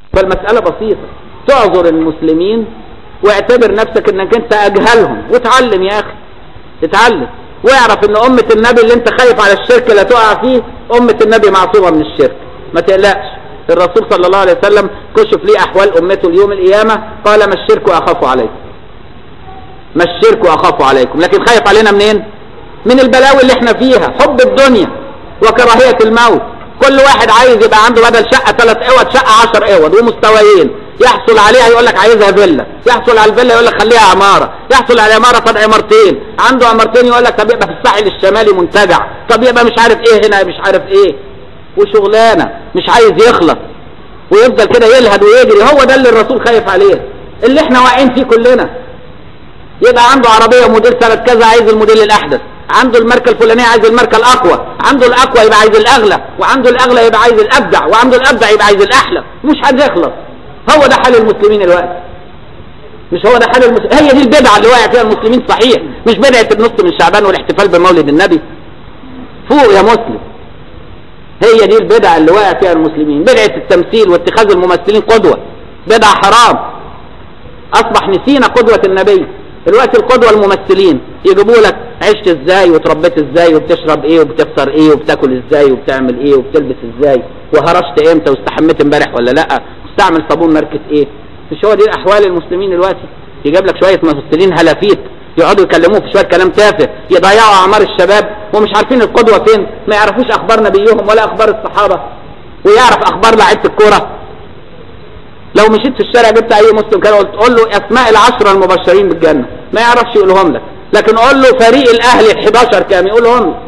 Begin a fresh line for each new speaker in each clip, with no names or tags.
فالمسألة بسيطة تعذر المسلمين واعتبر نفسك انك انت اجهلهم وتعلم يا اخي اتعلم واعرف ان امة النبي اللي انت خايف على الشرك لا تقع فيه امة النبي معصومة من الشرك ما تقلقش الرسول صلى الله عليه وسلم كشف لي احوال امته اليوم القيامة قال ما الشرك اخاف عليكم ما الشرك اخاف عليكم لكن خايف علينا منين من البلاوي اللي احنا فيها حب الدنيا وكراهية الموت كل واحد عايز يبقى عنده بدل شقة ثلاث اوض شقة عشر اوض ومستويين يحصل عليها يقول لك عايزها فيلا يحصل على الفيلا يقول لك خليها عمارة يحصل على عمارة طب عمارتين عنده عمارتين يقول لك طب يبقى في الساحل الشمالي منتجع طب يبقى مش عارف ايه هنا مش عارف ايه وشغلانة مش عايز يخلص ويفضل كده يلهد ويجري هو ده اللي الرسول خايف عليه اللي احنا واقعين فيه كلنا يبقى عنده عربية موديل سنة كذا عايز الموديل الأحدث عنده الماركة الفلانية عايز الماركة الأقوى عنده الأقوى يبقى عايز الأغلى وعنده الأغلى يبقى عايز الأبدع وعنده الأبدع يبقى عايز الأحلى مش هنخلص هو ده حال المسلمين الوقت مش هو ده حال المسلمين هي دي البدعة اللي واقع فيها المسلمين صحيح مش بدعة النص من شعبان والاحتفال بمولد النبي فوق يا مسلم هي دي البدعة اللي واقع فيها المسلمين بدعة التمثيل واتخاذ الممثلين قدوة بدعة حرام أصبح نسينا قدوة النبي دلوقتي القدوة الممثلين يجيبوا لك عشت ازاي وتربيت ازاي وبتشرب ايه وبتفطر ايه وبتاكل ازاي وبتعمل ايه وبتلبس ازاي وهرشت امتى واستحميت امبارح ولا لا تستعمل صابون ماركة ايه مش هو دي الاحوال المسلمين دلوقتي يجيب لك شوية ممثلين هلافيت يقعدوا يكلموه في شوية كلام تافه يضيعوا اعمار الشباب ومش عارفين القدوة فين ما يعرفوش اخبار نبيهم ولا اخبار الصحابة ويعرف اخبار لعيبة الكورة لو مشيت في الشارع جبت اي مسلم كده قلت قول له اسماء العشرة المبشرين بالجنة ما يعرفش يقولهم لك لكن قول له فريق الاهلي ال 11 كام يقولهم لك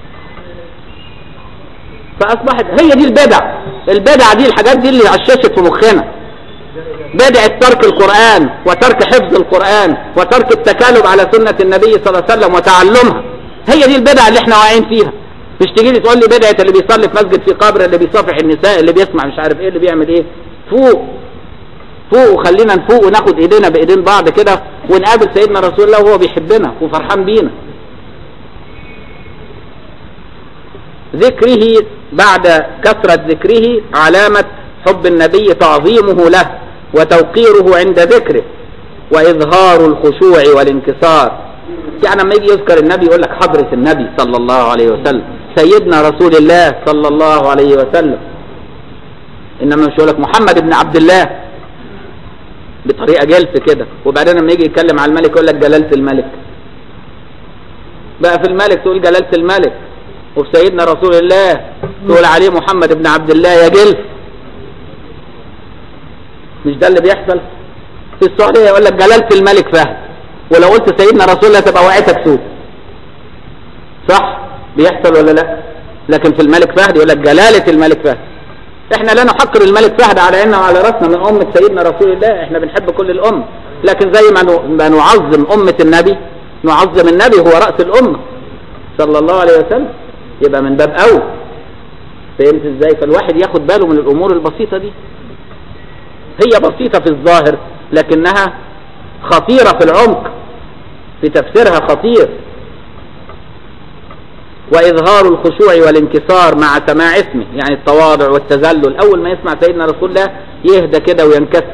فاصبحت هي دي البدع البدع دي الحاجات دي اللي عششت في مخنا بدعة ترك القرآن وترك حفظ القرآن وترك التكالب على سنة النبي صلى الله عليه وسلم وتعلمها هي دي البدع اللي احنا واقعين فيها مش تيجي لي تقول لي بدعة اللي بيصلي في مسجد في قبر اللي بيصافح النساء اللي بيسمع مش عارف ايه اللي بيعمل ايه فوق فوق وخلينا نفوق وناخد ايدينا بايدين بعض كده ونقابل سيدنا رسول الله وهو بيحبنا وفرحان بينا ذكره بعد كثرة ذكره علامة حب النبي تعظيمه له وتوقيره عند ذكره وإظهار الخشوع والانكسار يعني لما يجي يذكر النبي يقول لك حضرة النبي صلى الله عليه وسلم سيدنا رسول الله صلى الله عليه وسلم إنما مش يقول لك محمد بن عبد الله بطريقة جلس كده وبعدين لما يجي يتكلم على الملك يقول لك جلالة الملك بقى في الملك تقول جلالة الملك وفي سيدنا رسول الله تقول عليه محمد بن عبد الله يا جلس مش ده اللي بيحصل في السعودية يقول لك جلالة الملك فهد ولو قلت سيدنا رسول الله تبقى وقعتك سوق صح بيحصل ولا لا لكن في الملك فهد يقول لك جلالة الملك فهد احنا لا نحقر الملك فهد على عيننا وعلى راسنا من أمة سيدنا رسول الله احنا بنحب كل الأمة لكن زي ما نعظم أمة النبي نعظم النبي هو رأس الأمة صلى الله عليه وسلم يبقى من باب أول فهمت ازاي فالواحد ياخد باله من الأمور البسيطة دي هي بسيطة في الظاهر لكنها خطيرة في العمق في تفسيرها خطير وإظهار الخشوع والانكسار مع سماع اسمه يعني التواضع والتذلل أول ما يسمع سيدنا رسول الله يهدى كده وينكسر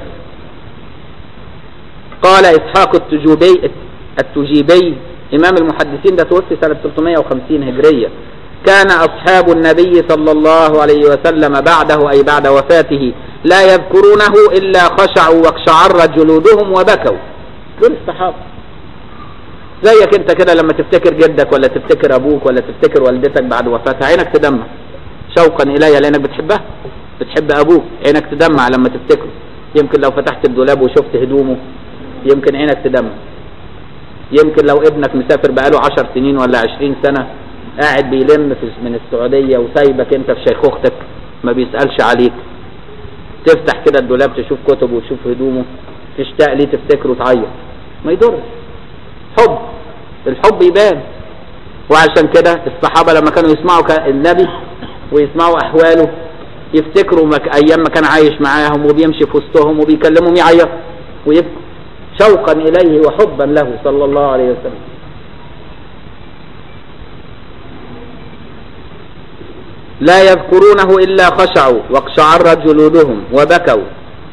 قال إسحاق التجوبي التجيبي إمام المحدثين ده توفي سنة 350 هجرية كان أصحاب النبي صلى الله عليه وسلم بعده أي بعد وفاته لا يذكرونه إلا خشعوا واقشعر جلودهم وبكوا دول الصحابة زيك انت كده لما تفتكر جدك ولا تفتكر ابوك ولا تفتكر والدتك بعد وفاتها عينك تدمع شوقا الي لانك بتحبها بتحب ابوك عينك تدمع لما تفتكره يمكن لو فتحت الدولاب وشفت هدومه يمكن عينك تدمع يمكن لو ابنك مسافر بقاله عشر سنين ولا عشرين سنة قاعد بيلم من السعودية وسايبك انت في شيخوختك ما بيسألش عليك تفتح كده الدولاب تشوف كتبه وتشوف هدومه تشتاق ليه تفتكره وتعيط ما يضرش حب الحب يبان وعشان كده الصحابة لما كانوا يسمعوا النبي ويسمعوا أحواله يفتكروا مك... أيام ما كان عايش معاهم وبيمشي في وسطهم وبيكلمهم يعيط ويبكوا شوقا إليه وحبا له صلى الله عليه وسلم لا يذكرونه إلا خشعوا واقشعرت جلودهم وبكوا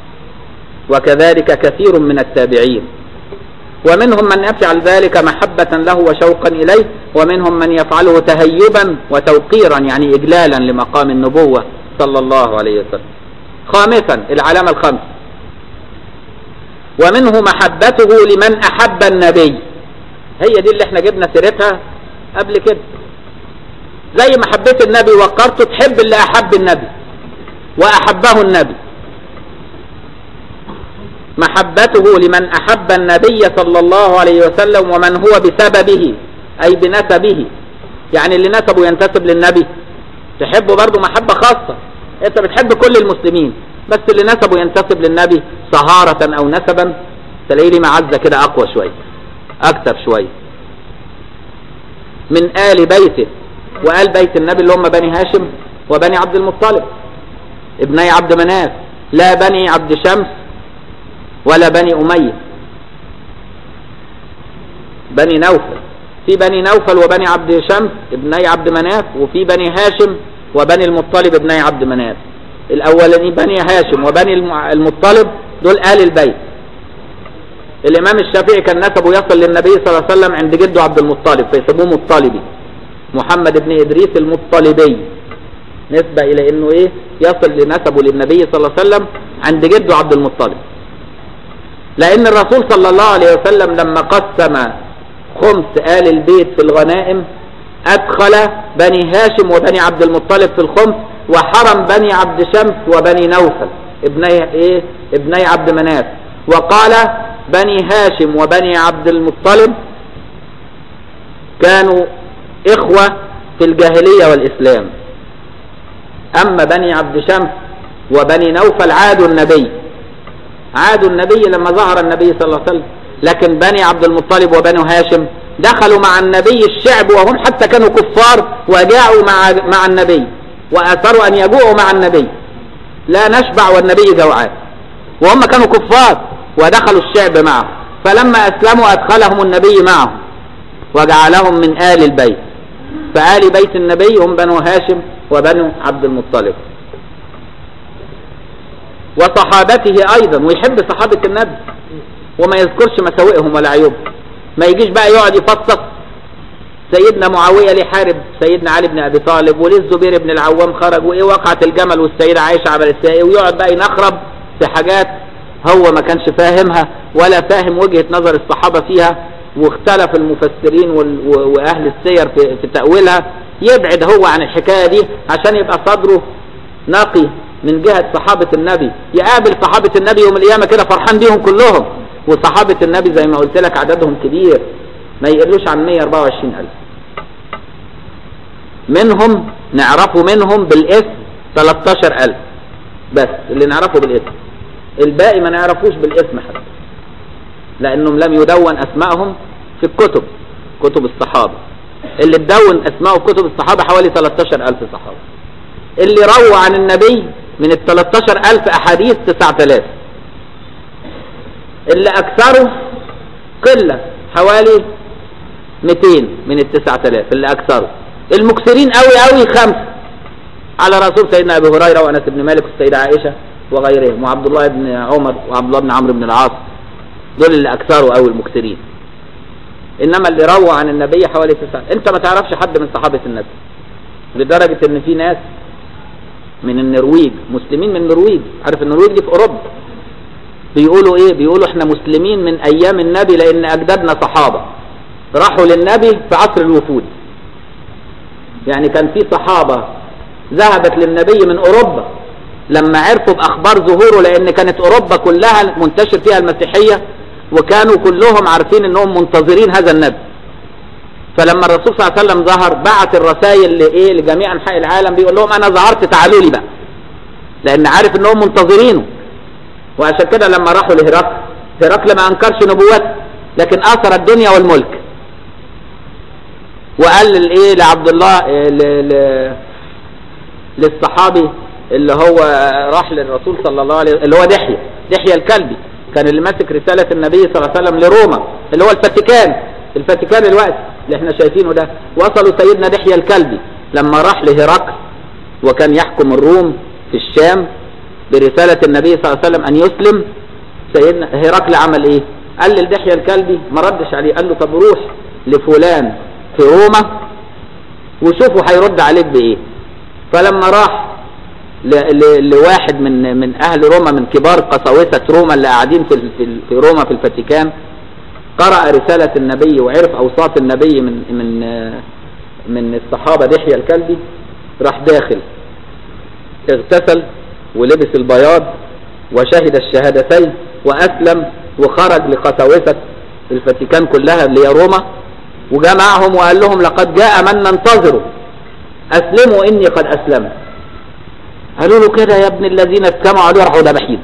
وكذلك كثير من التابعين ومنهم من يفعل ذلك محبة له وشوقا إليه ومنهم من يفعله تهيبا وتوقيرا يعني إجلالا لمقام النبوة صلى الله عليه وسلم خامسا العلامة الخامسة ومنه محبته لمن أحب النبي هي دي اللي احنا جبنا سيرتها قبل كده زي ما حبيت النبي وقرته تحب اللي أحب النبي وأحبه النبي محبته لمن أحب النبي صلى الله عليه وسلم ومن هو بسببه أي بنسبه يعني اللي نسبه ينتسب للنبي تحبه برضه محبة خاصة انت بتحب كل المسلمين بس اللي نسبه ينتسب للنبي صهارة او نسبا تلاقيه ليه معزة كده اقوى شوية اكتر شوية من آل بيته وآل بيت النبي اللي هم بني هاشم وبني عبد المطلب ابني عبد مناف لا بني عبد شمس ولا بني أمية بني نوفل في بني نوفل وبني عبد شمس ابني عبد مناف وفي بني هاشم وبني المطلب ابني عبد مناف الاولاني بني هاشم وبني المطلب دول آل البيت الامام الشافعي كان نسبه يصل للنبي صلى الله عليه وسلم عند جده عبد المطلب فيسموه مطلبي محمد بن ادريس المطلبي نسبة الى انه ايه يصل لنسبه للنبي صلى الله عليه وسلم عند جده عبد المطلب لان الرسول صلى الله عليه وسلم لما قسم خمس آل البيت في الغنائم أدخل بني هاشم وبني عبد المطلب في الخمس وحرم بني عبد شمس وبني نوفل ابني ايه ابني عبد مناف وقال بني هاشم وبني عبد المطلب كانوا إخوة في الجاهلية والإسلام أما بني عبد شمس وبني نوفل عادوا النبي عادوا النبي لما ظهر النبي صلى الله عليه وسلم لكن بني عبد المطلب وبنو هاشم دخلوا مع النبي الشعب وهم حتى كانوا كفار وجاءوا مع مع النبي واثروا ان يجوعوا مع النبي لا نشبع والنبي جوعان وهم كانوا كفار ودخلوا الشعب معه فلما اسلموا ادخلهم النبي معهم وجعلهم من ال البيت فآل بيت النبي هم بنو هاشم وبنو عبد المطلب وصحابته ايضا ويحب صحابة النبي وما يذكرش مساوئهم ولا عيوبهم ما يجيش بقى يقعد يفصص سيدنا معاوية ليه حارب سيدنا علي بن ابي طالب وليه الزبير بن العوام خرج وايه وقعة الجمل والسيدة عائشة عملت ايه ويقعد بقى ينخرب في حاجات هو ما كانش فاهمها ولا فاهم وجهة نظر الصحابة فيها واختلف المفسرين واهل السير في, في تأويلها يبعد هو عن الحكاية دي عشان يبقى صدره نقي من جهة صحابة النبي يقابل صحابة النبي يوم القيامة كده فرحان بيهم كلهم وصحابة النبي زي ما قلت لك عددهم كبير ما يقلوش عن 124 ألف منهم نعرفه منهم بالاسم 13 ألف بس اللي نعرفه بالاسم الباقي ما نعرفوش بالاسم حتى لأنهم لم يدون أسمائهم في الكتب كتب الصحابة اللي تدون أسماء كتب الصحابة حوالي 13 ألف صحابة اللي روى عن النبي من ال 13 ألف أحاديث 9000 اللي أكثره قلة حوالي 200 من ال 9000 اللي أكثره المكثرين قوي قوي خمسة على رسول سيدنا أبي هريرة وأنس بن مالك والسيدة عائشة وغيرهم وعبد الله بن عمر وعبد الله بن عمرو بن العاص دول اللي أكثروا قوي المكثرين إنما اللي روى عن النبي حوالي تسعة أنت ما تعرفش حد من صحابة النبي لدرجة إن في ناس من النرويج مسلمين من النرويج عارف النرويج دي في أوروبا بيقولوا إيه بيقولوا إحنا مسلمين من أيام النبي لأن أجدادنا صحابة راحوا للنبي في عصر الوفود يعني كان في صحابة ذهبت للنبي من أوروبا لما عرفوا بأخبار ظهوره لأن كانت أوروبا كلها منتشر فيها المسيحية وكانوا كلهم عارفين أنهم منتظرين هذا النبي فلما الرسول صلى الله عليه وسلم ظهر بعت الرسائل لإيه لجميع أنحاء العالم بيقول لهم أنا ظهرت تعالوا لي بقى لأن عارف أنهم منتظرينه وعشان كده لما راحوا لهرقل هرقل ما أنكرش نبوته لكن آثر الدنيا والملك وقال لإيه لعبد الله إيه ل... ل... للصحابي اللي هو راح للرسول صلى الله عليه وسلم اللي هو دحية دحية الكلبي كان اللي ماسك رسالة النبي صلى الله عليه وسلم لروما اللي هو الفاتيكان الفاتيكان الوقت اللي احنا شايفينه ده وصلوا سيدنا دحية الكلبي لما راح لهرقل وكان يحكم الروم في الشام برسالة النبي صلى الله عليه وسلم أن يسلم سيدنا هرقل عمل ايه قال للدحية الكلبي ما ردش عليه قال له طب روح لفلان في روما وشوفوا هيرد عليك بايه فلما راح ل- ل- لواحد من من اهل روما من كبار قساوسه روما اللي قاعدين في ال- في ال- في روما في الفاتيكان قرأ رسالة النبي وعرف أوصاف النبي من من آه، من الصحابة دحية الكلبي راح داخل اغتسل ولبس البياض وشهد الشهادتين وأسلم وخرج لقساوسة الفاتيكان كلها اللي هي روما وجمعهم وقال لهم لقد جاء من ننتظره أسلموا إني قد أسلمت قالوا له كده يا ابن الذين استمعوا عليه راحوا ذبحين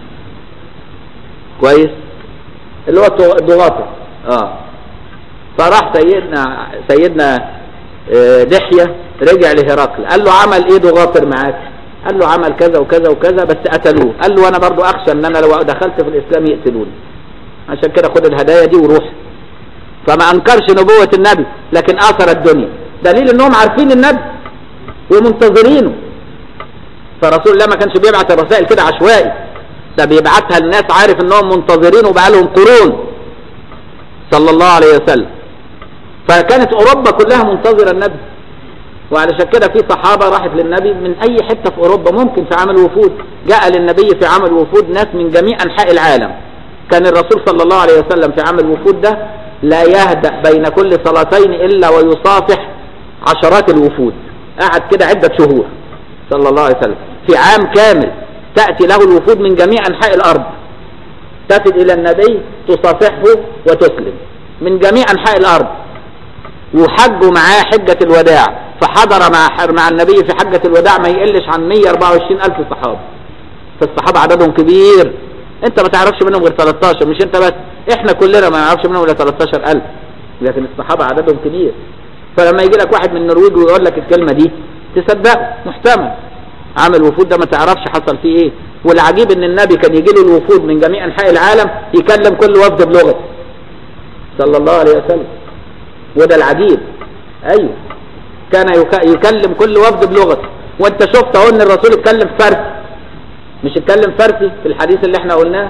كويس اللي هو الضغاطة اه فراح سيدنا سيدنا آه، دحية رجع لهرقل قال له عمل ايه ضغاطر معاك قال له عمل كذا وكذا وكذا بس قتلوه قال له انا برضو اخشى ان انا لو دخلت في الاسلام يقتلوني عشان كده خد الهدايا دي وروح فما انكرش نبوة النبي لكن اثر الدنيا دليل انهم عارفين النبي ومنتظرينه فرسول الله ما كانش بيبعت الرسائل كده عشوائي ده بيبعتها الناس عارف انهم منتظرين وبقالهم قرون صلى الله عليه وسلم فكانت اوروبا كلها منتظره النبي وعلشان كده في صحابه راحت للنبي من اي حته في اوروبا ممكن في عمل وفود جاء للنبي في عمل وفود ناس من جميع انحاء العالم كان الرسول صلى الله عليه وسلم في عمل وفود ده لا يهدأ بين كل صلاتين الا ويصافح عشرات الوفود قعد كده عده شهور صلى الله عليه وسلم في عام كامل تأتي له الوفود من جميع أنحاء الأرض تفد إلى النبي تصافحه وتسلم من جميع أنحاء الأرض وحجوا معاه حجة الوداع فحضر مع مع النبي في حجة الوداع ما يقلش عن 124 ألف صحابة فالصحابة عددهم كبير انت ما تعرفش منهم غير 13 مش انت بس احنا كلنا ما نعرفش منهم الا 13 ألف لكن الصحابة عددهم كبير فلما يجي لك واحد من النرويج ويقول لك الكلمة دي تصدقه محتمل عمل وفود ده ما تعرفش حصل فيه ايه والعجيب ان النبي كان يجي له الوفود من جميع انحاء العالم يكلم كل وفد بلغته صلى الله عليه وسلم وده العجيب ايوه كان يك- يكلم كل وفد بلغته وانت شفت اهو ان الرسول اتكلم فارسي مش اتكلم فارسي في الحديث اللي احنا قلناه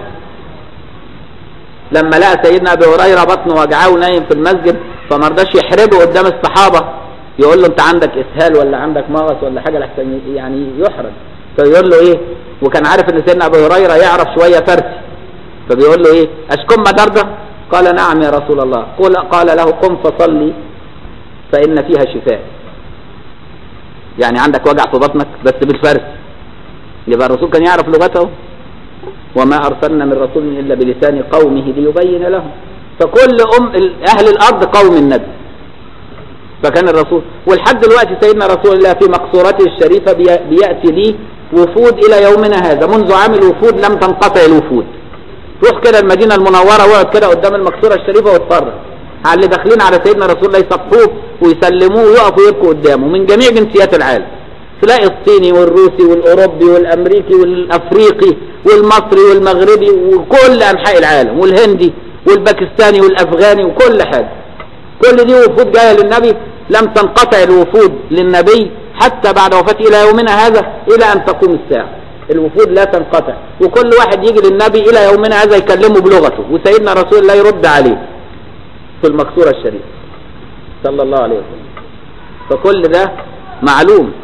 لما لقى سيدنا ابي هريره بطنه وجعاه ونايم في المسجد فما رضاش يحرجه قدام الصحابه يقول له انت عندك اسهال ولا عندك مغص ولا حاجه لحسن يعني يحرج فيقول له ايه وكان عارف ان سيدنا ابو هريره يعرف شويه فارسي فبيقول له ايه اشكم مدرده قال نعم يا رسول الله قل قال له قم فصلي فان فيها شفاء يعني عندك وجع في بطنك بس بالفارسي يبقى الرسول كان يعرف لغته وما أرسلنا من رسول إلا بلسان قومه ليبين لهم فكل أم أهل الأرض قوم النبي فكان الرسول ولحد دلوقتي سيدنا رسول الله في مقصورته الشريفة بي- بيأتي لي وفود إلى يومنا هذا منذ عام الوفود لم تنقطع الوفود روح كده المدينة المنورة واقعد كده قدام المقصورة الشريفة واتفرج على اللي داخلين على سيدنا رسول الله يصفوه ويسلموه ويقفوا يبكوا قدامه من جميع جنسيات العالم تلاقي الصيني والروسي والاوروبي والامريكي والافريقي والمصري والمغربي وكل انحاء العالم والهندي والباكستاني والافغاني وكل حاجه كل دي وفود جايه للنبي لم تنقطع الوفود للنبي حتى بعد وفاته الى يومنا هذا الى ان تقوم الساعه الوفود لا تنقطع وكل واحد يجي للنبي الى يومنا هذا يكلمه بلغته وسيدنا رسول الله يرد عليه في المقصوره الشريفه صلى الله عليه وسلم فكل ده معلوم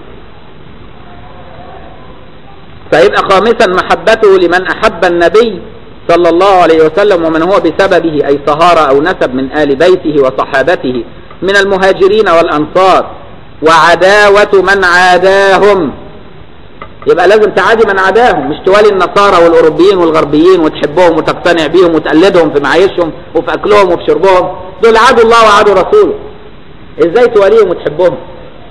فيبقى خامسا محبته لمن أحب النبي صلى الله عليه وسلم ومن هو بسببه أي طهارة أو نسب من آل بيته وصحابته من المهاجرين والأنصار وعداوة من عاداهم يبقى لازم تعادي من عداهم مش توالي النصارى والأوروبيين والغربيين وتحبهم وتقتنع بيهم وتقلدهم في معايشهم وفي أكلهم وفي شربهم دول عادوا الله وعادوا رسوله ازاي تواليهم وتحبهم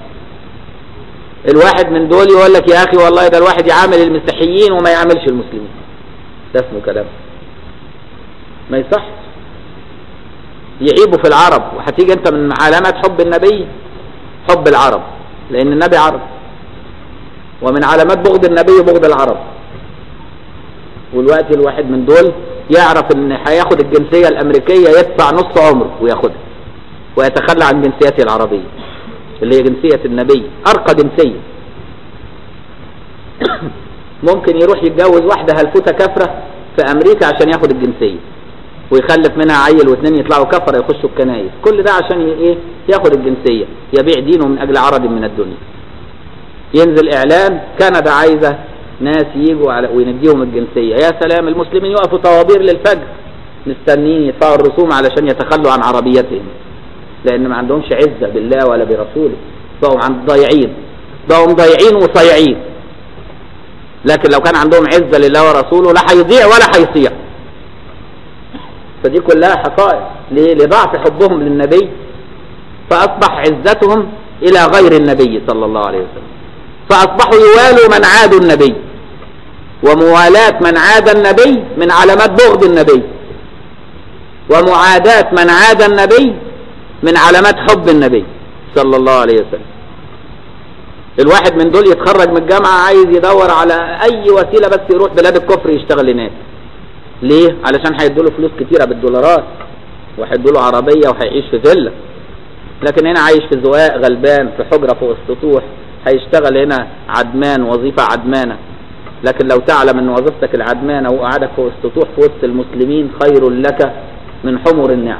الواحد من دول يقول لك يا اخي والله ده الواحد يعامل المسيحيين وما يعاملش المسلمين ده اسمه كلام ما يصح يعيبوا في العرب وهتيجي انت من علامات حب النبي حب العرب لان النبي عرب ومن علامات بغض النبي بغض العرب والوقت الواحد من دول يعرف ان هياخد الجنسية الامريكية يدفع نص عمره وياخدها ويتخلى عن جنسيته العربية اللي هي جنسية النبي أرقى جنسية ممكن يروح يتجوز واحدة هلفوتة كافرة في امريكا عشان ياخد الجنسيه ويخلف منها عيل واثنين يطلعوا كفر يخشوا الكنائس كل ده عشان ي- ايه ياخد الجنسيه يبيع دينه من اجل عرض من الدنيا ينزل اعلان كندا عايزه ناس يجوا على وينديهم الجنسيه يا سلام المسلمين يقفوا طوابير للفجر مستنيين يدفعوا الرسوم علشان يتخلوا عن عربيتهم لان ما عندهمش عزه بالله ولا برسوله بقوا عند ضايعين بقوا ضايعين وصايعين لكن لو كان عندهم عزه لله ورسوله لا هيضيع ولا هيصيع فدي كلها حقائق ليه؟ لضعف حبهم للنبي فأصبح عزتهم إلى غير النبي صلى الله عليه وسلم فأصبحوا يوالوا من عادوا النبي وموالاة من عاد النبي من علامات بغض النبي ومعاداة من عاد النبي من علامات حب النبي صلى الله عليه وسلم الواحد من دول يتخرج من الجامعة عايز يدور على أي وسيلة بس يروح بلاد الكفر يشتغل هناك ليه؟ علشان هيدوا له فلوس كتيرة بالدولارات وهيدوا له عربية وهيعيش في فيلا لكن هنا عايش في زواق غلبان في حجرة فوق السطوح هيشتغل هنا عدمان وظيفة عدمانة لكن لو تعلم ان وظيفتك العدمانة وقعدك فوق السطوح في وسط المسلمين خير لك من حمر النعم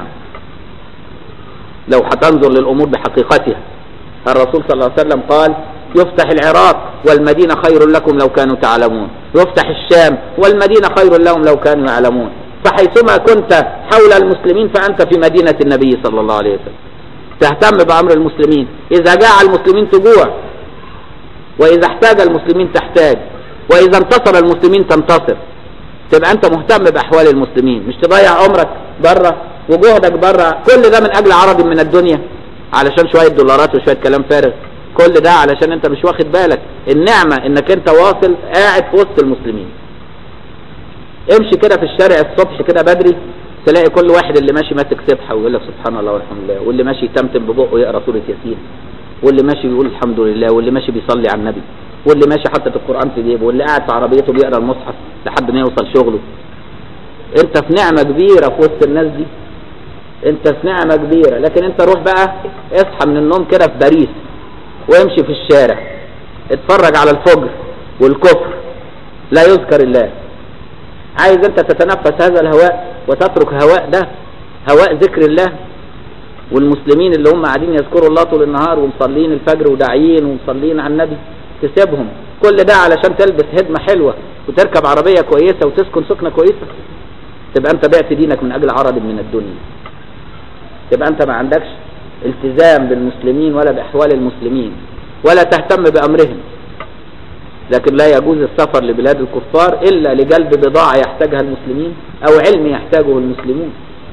لو هتنظر للأمور بحقيقتها الرسول صلى الله عليه وسلم قال يفتح العراق والمدينة خير لكم لو كانوا تعلمون يفتح الشام والمدينة خير لهم لو كانوا يعلمون فحيثما كنت حول المسلمين فأنت في مدينة النبي صلى الله عليه وسلم تهتم بأمر المسلمين إذا جاع المسلمين تجوع وإذا احتاج المسلمين تحتاج وإذا انتصر المسلمين تنتصر تبقى أنت مهتم بأحوال المسلمين مش تضيع عمرك بره وجهدك بره كل ده من أجل عرض من الدنيا علشان شوية دولارات وشوية كلام فارغ كل ده علشان أنت مش واخد بالك النعمة إنك أنت واصل قاعد في وسط المسلمين امشي كده في الشارع الصبح كده بدري تلاقي كل واحد اللي ماشي ماسك سبحه ويقول لك سبحان الله والحمد لله واللي ماشي يتمتم ببقه يقرا سوره ياسين واللي ماشي بيقول الحمد لله واللي ماشي بيصلي على النبي واللي ماشي حاطط القران في جيبه واللي قاعد في عربيته بيقرا المصحف لحد ما يوصل شغله انت في نعمه كبيره في وسط الناس دي انت في نعمه كبيره لكن انت روح بقى اصحى من النوم كده في باريس وامشي في الشارع اتفرج على الفجر والكفر لا يذكر الله عايز انت تتنفس هذا الهواء وتترك هواء ده هواء ذكر الله والمسلمين اللي هم قاعدين يذكروا الله طول النهار ومصلين الفجر وداعيين ومصلين على النبي تسيبهم كل ده علشان تلبس هدمة حلوة وتركب عربية كويسة وتسكن سكنة كويسة تبقى انت بعت دينك من اجل عرض من الدنيا تبقى انت ما عندكش التزام بالمسلمين ولا باحوال المسلمين ولا تهتم بامرهم لكن لا يجوز السفر لبلاد الكفار إلا لجلب بضاعة يحتاجها المسلمين أو علم يحتاجه المسلمون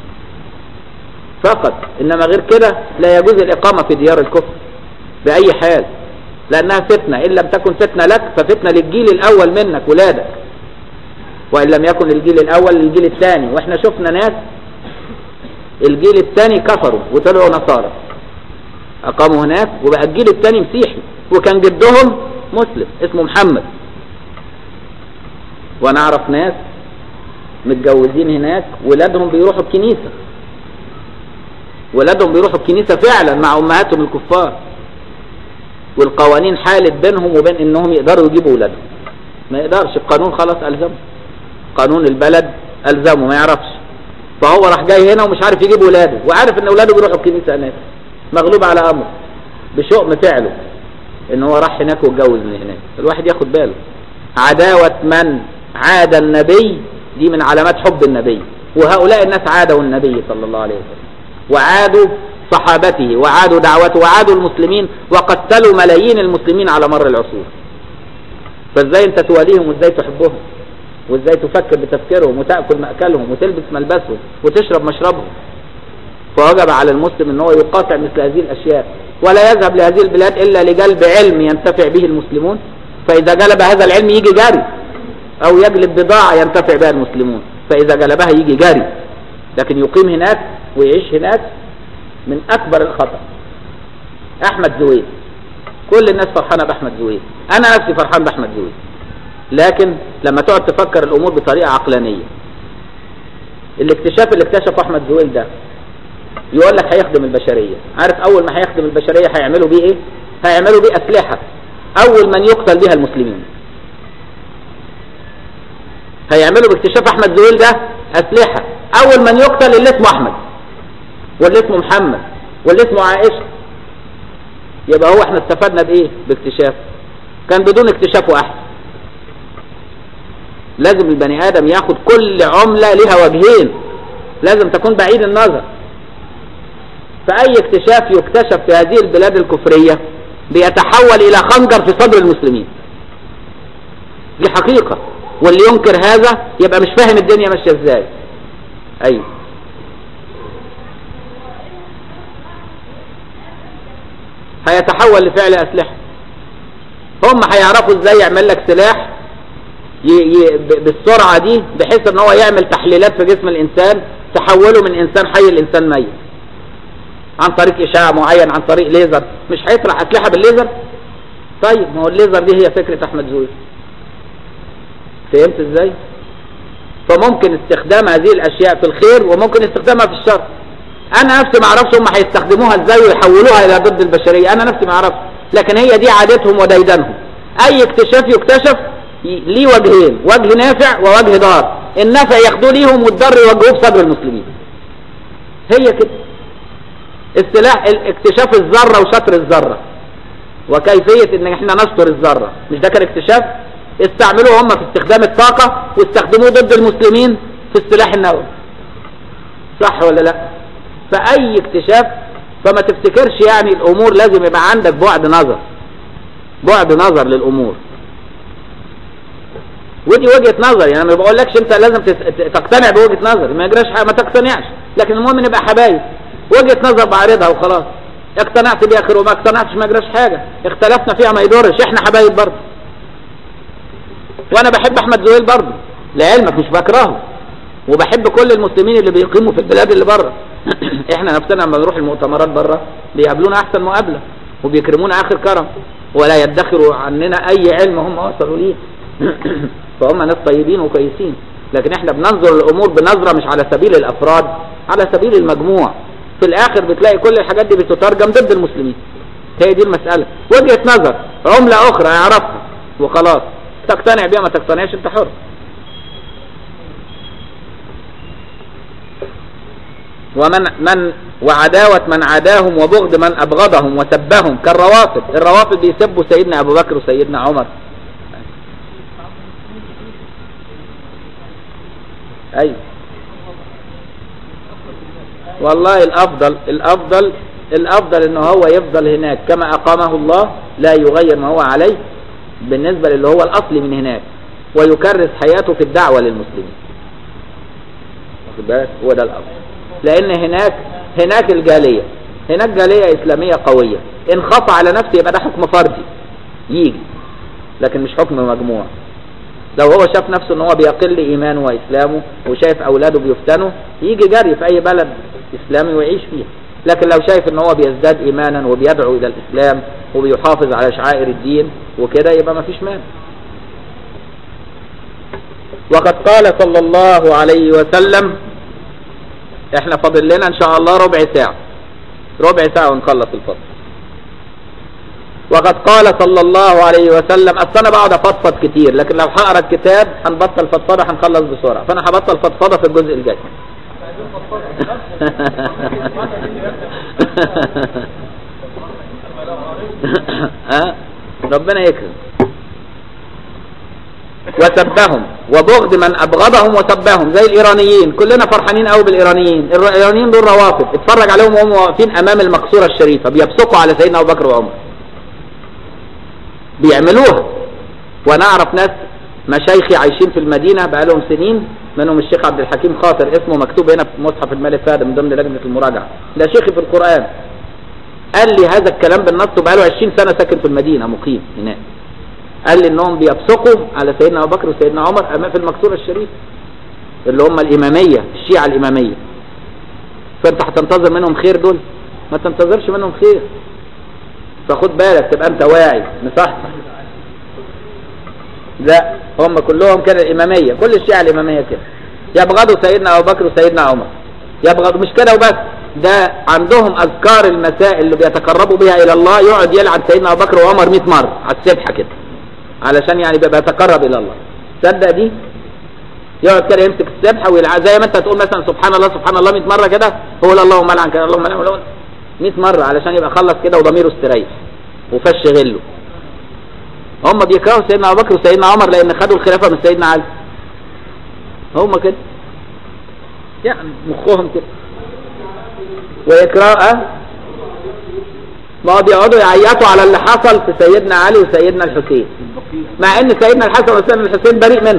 فقط إنما غير كده لا يجوز الإقامة في ديار الكفر بأي حال لأنها فتنة إن لم تكن فتنة لك ففتنة للجيل الأول منك ولادك وإن لم يكن الجيل الأول للجيل الثاني وإحنا شفنا ناس الجيل الثاني كفروا وطلعوا نصارى أقاموا هناك وبقى الجيل الثاني مسيحي وكان جدهم مسلم اسمه محمد وانا اعرف ناس متجوزين هناك ولادهم بيروحوا الكنيسة ولادهم بيروحوا الكنيسة فعلا مع امهاتهم الكفار والقوانين حالت بينهم وبين انهم يقدروا يجيبوا ولادهم ما يقدرش القانون خلاص الزمه قانون البلد الزمه ما يعرفش فهو راح جاي هنا ومش عارف يجيب ولاده وعارف ان ولاده بيروحوا الكنيسة هناك مغلوب على امره بشؤم فعله ان هو راح هناك واتجوز من هناك الواحد ياخد باله عداوة من عاد النبي دي من علامات حب النبي وهؤلاء الناس عادوا النبي صلى الله عليه وسلم وعادوا صحابته وعادوا دعوته وعادوا المسلمين وقتلوا ملايين المسلمين على مر العصور فازاي انت تواليهم وازاي تحبهم وازاي تفكر بتفكيرهم وتأكل مأكلهم وتلبس ملبسهم وتشرب مشربهم فوجب على المسلم ان هو يقاطع مثل هذه الاشياء ولا يذهب لهذه البلاد الا لجلب علم ينتفع به المسلمون فاذا جلب هذا العلم يجي جاري او يجلب بضاعة ينتفع بها المسلمون فاذا جلبها يجي جاري لكن يقيم هناك ويعيش هناك من اكبر الخطأ احمد زويل كل الناس فرحانة باحمد زويل انا نفسي فرحان باحمد زويل لكن لما تقعد تفكر الامور بطريقة عقلانية الاكتشاف اللي اكتشفه احمد زويل ده يقول لك هيخدم البشرية عارف اول ما هيخدم البشرية هيعملوا بيه ايه هيعملوا بيه اسلحة اول من يقتل بها المسلمين هيعملوا باكتشاف احمد زويل ده اسلحة اول من يقتل اللي اسمه احمد واللي اسمه محمد واللي اسمه عائشة يبقى هو احنا استفدنا بايه باكتشاف كان بدون اكتشافه احسن لازم البني ادم ياخد كل عملة لها وجهين لازم تكون بعيد النظر فاي اكتشاف يكتشف في هذه البلاد الكفرية بيتحول الى خنجر في صدر المسلمين دي حقيقة واللي ينكر هذا يبقى مش فاهم الدنيا ماشية ازاي ايوه هيتحول لفعل اسلحة هم هيعرفوا ازاي يعمل لك سلاح ي... ي... بالسرعة دي بحيث ان هو يعمل تحليلات في جسم الانسان تحوله من انسان حي لانسان ميت عن طريق اشعاع معين عن طريق ليزر مش هيطلع اسلحة بالليزر طيب ما هو الليزر دي هي فكرة احمد زويل فهمت ازاي فممكن استخدام هذه الاشياء في الخير وممكن استخدامها في الشر انا نفسي ما اعرفش هم هيستخدموها ازاي ويحولوها الى ضد البشرية انا نفسي ما اعرفش لكن هي دي عادتهم وديدنهم اي اكتشاف يكتشف ليه وجهين وجه نافع ووجه ضار النافع ياخدوه ليهم والضر يوجهوه في صدر المسلمين هي كده السلاح اكتشاف الذرة وشطر الذرة وكيفية ان احنا نشطر الذرة مش ده كان اكتشاف استعملوه هم في استخدام الطاقة واستخدموه ضد المسلمين في السلاح النووي صح ولا لا فأي اكتشاف فما تفتكرش يعني الأمور لازم يبقى عندك بعد نظر بعد نظر للأمور ودي وجهة نظر يعني ما بقولكش انت لازم تقتنع بوجهة نظر ما يجراش حاجة ما تقتنعش لكن المهم نبقى حبايب وجهة نظر بعرضها وخلاص اقتنعت بيها خير وما اقتنعتش ما يجراش حاجة اختلفنا فيها ما يضرش احنا حبايب برضه وانا بحب احمد زويل برضه لعلمك مش بكرهه وبحب كل المسلمين اللي بيقيموا في البلاد اللي بره احنا نفسنا لما بنروح المؤتمرات بره بيقابلونا احسن مقابله وبيكرمونا اخر كرم ولا يدخروا عننا اي علم هم وصلوا ليه فهم ناس طيبين وكويسين لكن احنا بننظر الامور بنظره مش على سبيل الافراد على سبيل المجموع في الاخر بتلاقي كل الحاجات دي بتترجم ضد المسلمين هي دي المسألة وجهة نظر عملة اخرى يعرفها وخلاص تقتنع بيها ما تقتنعش انت حر ومن من وعداوة من عاداهم وبغض من أبغضهم وسبهم كالروافض الروافض بيسبوا سيدنا أبو بكر وسيدنا عمر أي والله الأفضل الأفضل الأفضل إنه هو يفضل هناك كما أقامه الله لا يغير ما هو عليه بالنسبة للي هو الأصل من هناك ويكرس حياته في الدعوة للمسلمين واخد بالك هو ده الأفضل لأن هناك هناك الجالية هناك جالية إسلامية قوية إن خاف على نفسه يبقى ده حكم فردي يجي لكن مش حكم مجموع لو هو شاف نفسه ان هو بيقل ايمانه واسلامه وشايف اولاده بيفتنوا يجي جري في اي بلد اسلامي ويعيش فيها لكن لو شايف ان هو بيزداد ايمانا وبيدعو الى الاسلام وبيحافظ على شعائر الدين وكده يبقى ما فيش مانع وقد قال صلى الله عليه وسلم احنا فاضل لنا ان شاء الله ربع ساعة ربع ساعة ونخلص الفصل وقد قال صلى الله عليه وسلم اصل انا بقعد افضفض كتير لكن لو هقرا الكتاب هنبطل فضفضه هنخلص بسرعه فانا هبطل فضفضه في الجزء الجاي ها ربنا يكرم وسبهم وبغض من ابغضهم وسبهم زي الايرانيين كلنا فرحانين قوي بالايرانيين الايرانيين دول روافض اتفرج عليهم وهم واقفين امام المقصوره الشريفه بيبصقوا على سيدنا ابو بكر وعمر بيعملوها وانا اعرف ناس مشايخي عايشين في المدينة بقالهم سنين منهم الشيخ عبد الحكيم خاطر اسمه مكتوب هنا في مصحف الملك فهد من ضمن لجنة المراجعة ده شيخي في القرآن قال لي هذا الكلام بالنص وبقاله 20 سنة ساكن في المدينة مقيم هناك قال لي انهم بيبصقوا على سيدنا ابو بكر وسيدنا عمر امام في المقصورة الشريف اللي هم الامامية الشيعة الامامية فانت هتنتظر منهم خير دول ما تنتظرش منهم خير فخد بالك تبقى انت واعي مصحصح لا هم كلهم كده الاماميه كل الشيعة الاماميه كده يبغضوا سيدنا ابو بكر وسيدنا عمر يبغضوا مش كده وبس ده عندهم اذكار المساء اللي بيتقربوا بها الى الله يقعد يلعن سيدنا ابو بكر وعمر 100 مره على السبحه كده علشان يعني بيبقى يتقرب الى الله تصدق دي يقعد كده يمسك السبحه ويلعب زي ما انت تقول مثلا سبحان الله سبحان الله 100 مره كده هو لا اللهم لعن كده اللهم لعن 100 مره علشان يبقى خلص كده وضميره استريح وفش غله هم بيكرهوا سيدنا ابو بكر وسيدنا عمر لان خدوا الخلافه من سيدنا علي هم كده يعني مخهم كده ويكره ما هو بيقعدوا يعيطوا على اللي حصل في سيدنا علي وسيدنا الحسين مع ان سيدنا الحسن وسيدنا الحسين بريء منهم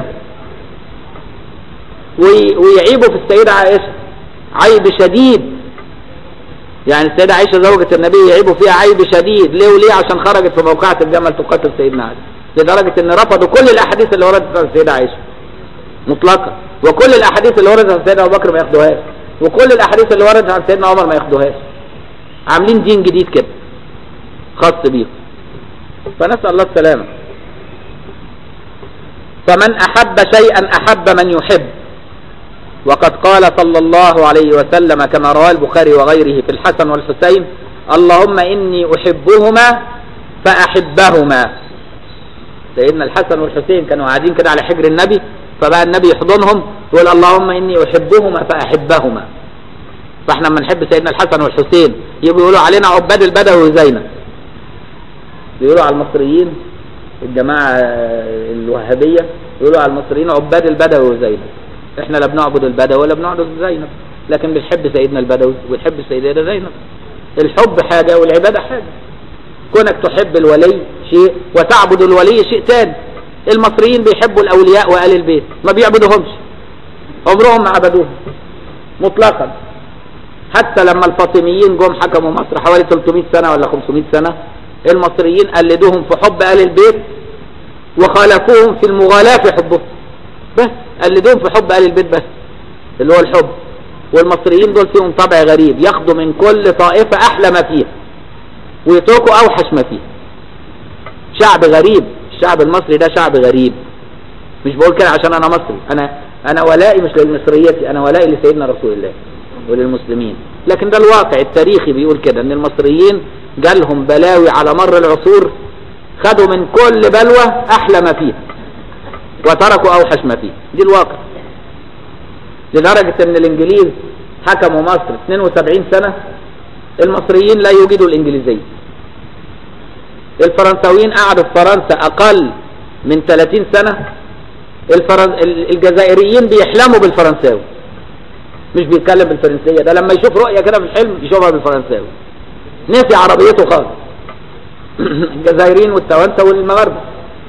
وي- ويعيبوا في السيدة عائشة عيب شديد يعني السيدة عائشة زوجة النبي يعيبوا فيها عيب شديد ليه وليه عشان خرجت في موقعة الجمل تقاتل سيدنا علي لدرجة ان رفضوا كل الاحاديث اللي وردت عن السيدة عائشة مطلقا وكل الاحاديث اللي وردت عن سيدنا ابو بكر ما ياخدوهاش وكل الاحاديث اللي وردت عن سيدنا عمر ما ياخدوهاش عاملين دين جديد كده خاص بيهم فنسأل الله السلامة فمن أحب شيئا أحب من يحب وقد قال صلى الله عليه وسلم كما رواه البخاري وغيره في الحسن والحسين اللهم إني أحبهما فأحبهما سيدنا الحسن والحسين كانوا قاعدين كده على حجر النبي فبقى النبي يحضنهم يقول اللهم إني أحبهما فأحبهما فاحنا لما نحب سيدنا الحسن والحسين يبقوا يقولوا علينا عباد البدوي وزينب بيقولوا على المصريين الجماعة الوهابية يقولوا على المصريين عباد البدوي وزينب احنا لا بنعبد البدوي ولا بنعبد زينب لكن بنحب سيدنا البدوي ونحب السيدة زينب الحب حاجة والعبادة حاجة كونك تحب الولي شيء وتعبد الولي شيء تاني المصريين بيحبوا الأولياء وآل البيت ما بيعبدوهمش عمرهم ما عبدوهم مطلقا حتى لما الفاطميين جم حكموا مصر حوالي 300 سنة ولا 500 سنة المصريين قلدوهم في حب آل البيت وخالفوهم في المغالاة في حبهم بس قلدوهم في حب آل البيت بس اللي هو الحب والمصريين دول فيهم طبع غريب ياخدوا من كل طائفة أحلى ما فيها ويتركوا أوحش ما فيها شعب غريب الشعب المصري ده شعب غريب مش بقول كده عشان أنا مصري أنا أنا ولائي مش للمصرية أنا ولائي لسيدنا رسول الله وللمسلمين لكن ده الواقع التاريخي بيقول كده ان المصريين جالهم بلاوي على مر العصور خدوا من كل بلوى احلى ما فيها وتركوا اوحش ما فيها دي الواقع لدرجة ان الانجليز حكموا مصر 72 سنة المصريين لا يوجدوا الانجليزية الفرنساويين قعدوا في فرنسا اقل من 30 سنة الفرن... الجزائريين بيحلموا بالفرنساوي مش بيتكلم بالفرنسية ده لما يشوف رؤية كده في الحلم يشوفها بالفرنساوي نسي عربيته خالص الجزائريين والتوانسة والمغاربة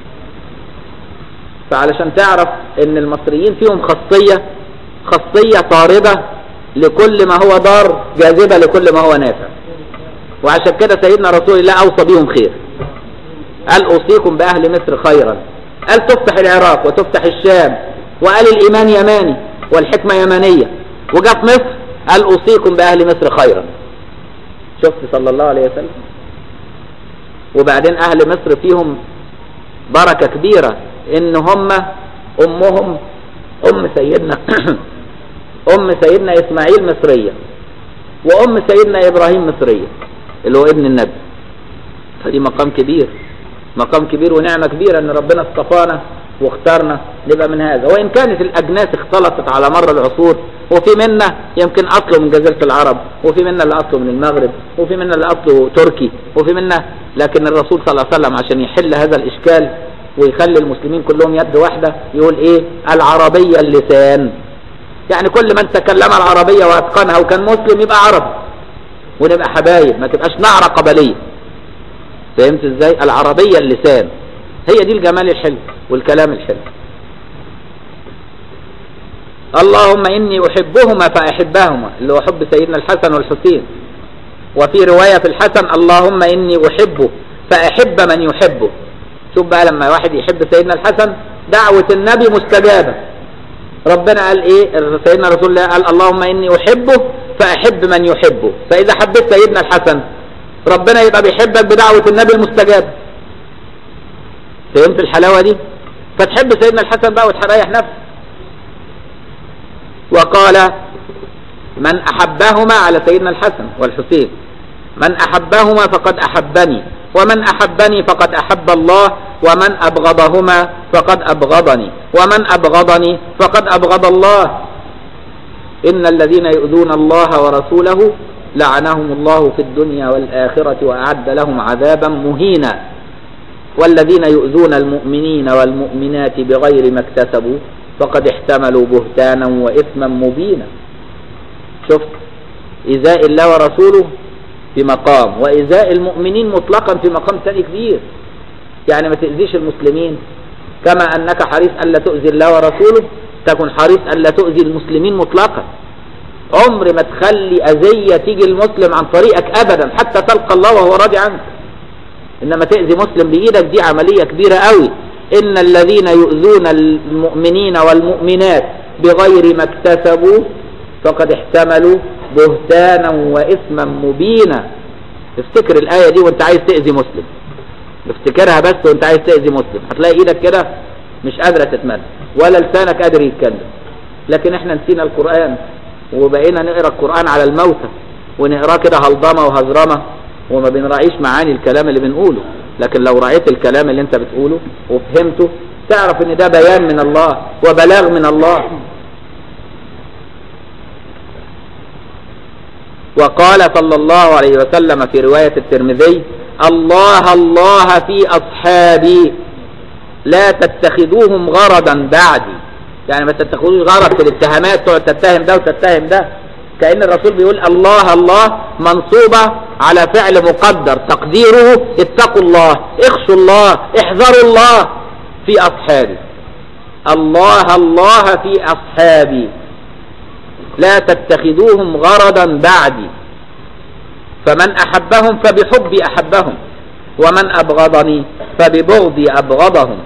فعلشان تعرف ان المصريين فيهم خاصية خاصية طاردة لكل ما هو ضار جاذبة لكل ما هو نافع وعشان كده سيدنا رسول الله اوصى بيهم خير قال اوصيكم باهل مصر خيرا قال تفتح العراق وتفتح الشام وقال الايمان يماني والحكمة يمانية وجاء في مصر قال اوصيكم باهل مصر خيرا شفت صلى الله عليه وسلم وبعدين اهل مصر فيهم بركة كبيرة ان هم امهم ام سيدنا ام سيدنا اسماعيل مصرية وام سيدنا ابراهيم مصرية اللي هو ابن النبي فدي مقام كبير مقام كبير ونعمة كبيرة ان ربنا اصطفانا واختارنا نبقى من هذا وإن كانت الأجناس اختلطت على مر العصور وفي منا يمكن أصله من جزيرة العرب وفي منا اللي أصله من المغرب وفي منا اللي أصله تركي وفي منا لكن الرسول صلى الله عليه وسلم عشان يحل هذا الإشكال ويخلي المسلمين كلهم يد واحدة يقول إيه العربية اللسان يعني كل من تكلم العربية وأتقنها وكان مسلم يبقى عربي ونبقى حبايب ما تبقاش نعرة قبلية فهمت ازاي العربية اللسان هي دي الجمال الحلو والكلام الحلو اللهم إني أحبهما فأحبهما اللي هو حب سيدنا الحسن والحسين وفي رواية في الحسن اللهم إني أحبه فأحب من يحبه شوف بقى لما واحد يحب سيدنا الحسن دعوة النبي مستجابة ربنا قال إيه سيدنا رسول الله قال اللهم إني أحبه فأحب من يحبه فإذا حبيت سيدنا الحسن ربنا يبقى بيحبك بدعوة النبي المستجابة فهمت الحلاوة دي فتحب سيدنا الحسن بقى وتريح نفسك وقال من أحبهما على سيدنا الحسن والحسين من أحبهما فقد أحبني ومن أحبني فقد أحب الله ومن أبغضهما فقد أبغضني ومن أبغضني فقد أبغض الله إن الذين يؤذون الله ورسوله لعنهم الله في الدنيا والآخرة وأعد لهم عذابا مهينا والذين يؤذون المؤمنين والمؤمنات بغير ما اكتسبوا فقد احتملوا بهتانا وإثما مبينا شفت إزاء الله ورسوله في مقام وإزاء المؤمنين مطلقا في مقام ثاني كبير يعني ما تأذيش المسلمين كما أنك حريص ألا تؤذي الله ورسوله تكن حريص ألا تؤذي المسلمين مطلقا عمر ما تخلي أذية تيجي المسلم عن طريقك أبدا حتى تلقى الله وهو راضي عنك إنما تأذي مسلم بإيدك دي عملية كبيرة قوي إن الذين يؤذون المؤمنين والمؤمنات بغير ما اكتسبوا فقد احتملوا بهتانا وإثما مبينا افتكر الآية دي وانت عايز تأذي مسلم افتكرها بس وانت عايز تأذي مسلم هتلاقي ايدك كده مش قادرة تتمد ولا لسانك قادر يتكلم لكن احنا نسينا القرآن وبقينا نقرا القرآن على الموتى ونقراه كده هلضمه وهزرمه وما بنراعيش معاني الكلام اللي بنقوله لكن لو رأيت الكلام اللي انت بتقوله وفهمته تعرف ان ده بيان من الله وبلاغ من الله وقال صلى الله عليه وسلم في رواية الترمذي الله الله في أصحابي لا تتخذوهم غرضا بعدي يعني ما تتخذوش غرض في الاتهامات تقعد تتهم ده وتتهم ده كأن الرسول بيقول الله الله منصوبة على فعل مقدر تقديره اتقوا الله اخشوا الله احذروا الله في أصحابي الله الله في أصحابي لا تتخذوهم غرضا بعدي فمن أحبهم فبحبي أحبهم ومن أبغضني فببغضي أبغضهم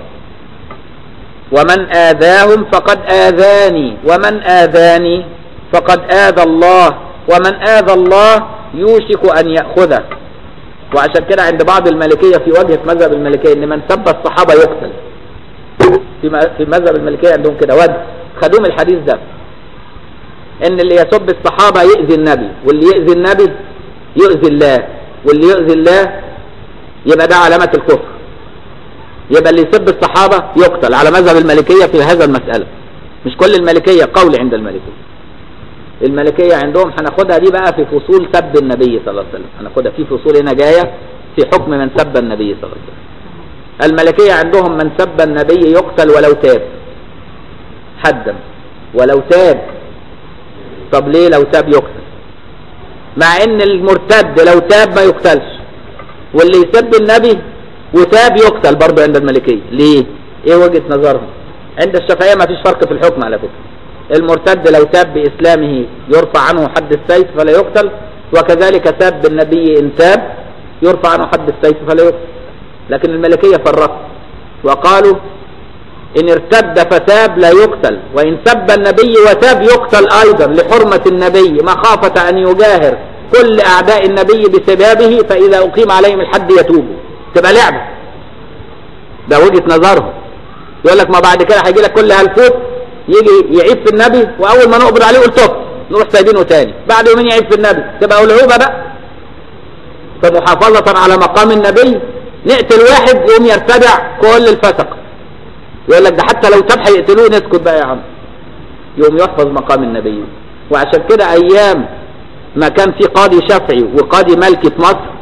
ومن آذاهم فقد آذاني ومن آذاني فقد آذى الله ومن آذى الله يوشك أن يأخذه وعشان كده عند بعض الملكية في وجهة مذهب الملكية إن من سب الصحابة يقتل في في مذهب الملكية عندهم كده وجه خدوه من الحديث ده إن اللي يسب الصحابة يؤذي النبي واللي يؤذي النبي يؤذي الله واللي يؤذي الله يبقى ده علامة الكفر يبقى اللي يسب الصحابة يقتل على مذهب الملكية في هذا المسألة مش كل الملكية قول عند الملكية الملكية عندهم هناخدها دي بقى في فصول سب النبي صلى الله عليه وسلم هناخدها في فصول هنا جاية في حكم من سب النبي صلى الله عليه وسلم الملكية عندهم من سب النبي يقتل ولو تاب حدا ولو تاب طب ليه لو تاب يقتل مع ان المرتد لو تاب ما يقتلش واللي يسب النبي وتاب يقتل برضه عند الملكية ليه ايه وجهة نظرهم عند الشافعية ما فيش فرق في الحكم على فكرة المرتد لو تاب بإسلامه يرفع عنه حد السيف فلا يقتل وكذلك تاب بالنبي إن تاب يرفع عنه حد السيف فلا يقتل لكن الملكية فرقوا وقالوا إن ارتد فتاب لا يقتل وإن سب النبي وتاب يقتل أيضا لحرمة النبي مخافة أن يجاهر كل أعداء النبي بسبابه فإذا أقيم عليهم الحد يتوبوا تبقى لعبة ده وجهة نظرهم يقول لك ما بعد كده هيجي لك كل هالفوت يجي يعيب في النبي واول ما نقبض عليه يقول توب نروح سايبينه تاني بعد يومين يعيب في النبي تبقى العوبه بقى فمحافظة على مقام النبي نقتل واحد يقوم يرتدع كل الفسق يقول لك ده حتى لو تاب هيقتلوه نسكت بقى يا عم يقوم يحفظ مقام النبي وعشان كده ايام ما كان في قاضي شافعي وقاضي مالكي في مصر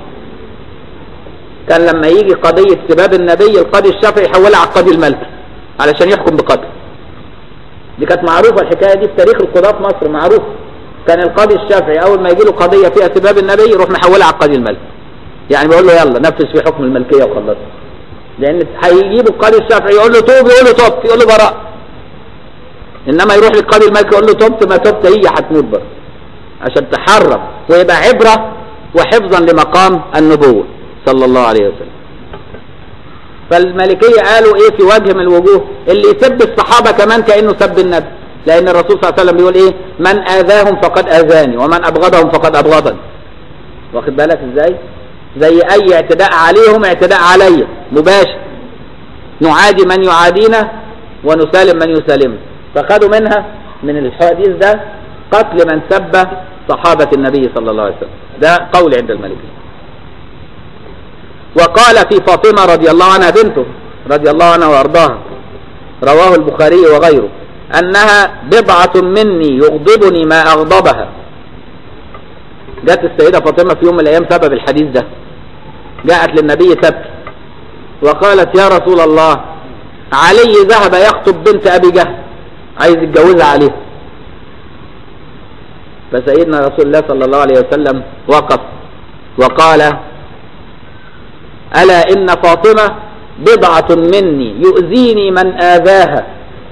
كان لما يجي قضية سباب النبي القاضي الشافعي يحولها على القاضي المالكي علشان يحكم بقتل دي كانت معروفة الحكاية دي في تاريخ القضاة في مصر معروف كان القاضي الشافعي أول ما يجي له قضية فيها سباب النبي يروح محولها على القاضي الملكي يعني بيقول له يلا نفذ في حكم الملكية وخلص لأن هيجيب القاضي الشافعي يقول له توب يقول له توب يقول له براء إنما يروح للقاضي الملكي يقول له توبت ما توبت هي هتموت برضه عشان تحرم ويبقى عبرة وحفظا لمقام النبوة صلى الله عليه وسلم فالملكية قالوا ايه في وجه من الوجوه اللي يسب الصحابة كمان كأنه سب النبي لأن الرسول صلى الله عليه وسلم بيقول ايه من آذاهم فقد آذاني ومن أبغضهم فقد أبغضني واخد بالك ازاي زي أي اعتداء عليهم اعتداء علي مباشر نعادي من يعادينا ونسالم من يسالمنا فخدوا منها من الحديث ده قتل من سب صحابة النبي صلى الله عليه وسلم ده قول عند الملكية وقال في فاطمة رضي الله عنها بنته رضي الله عنها وارضاها رواه البخاري وغيره أنها بضعة مني يغضبني ما أغضبها جاءت السيدة فاطمة في يوم من الأيام سبب الحديث ده جاءت للنبي تبكي وقالت يا رسول الله علي ذهب يخطب بنت أبي جهل عايز يتجوزها عليه فسيدنا رسول الله صلى الله عليه وسلم وقف وقال ألا إن فاطمة بضعة مني يؤذيني من آذاها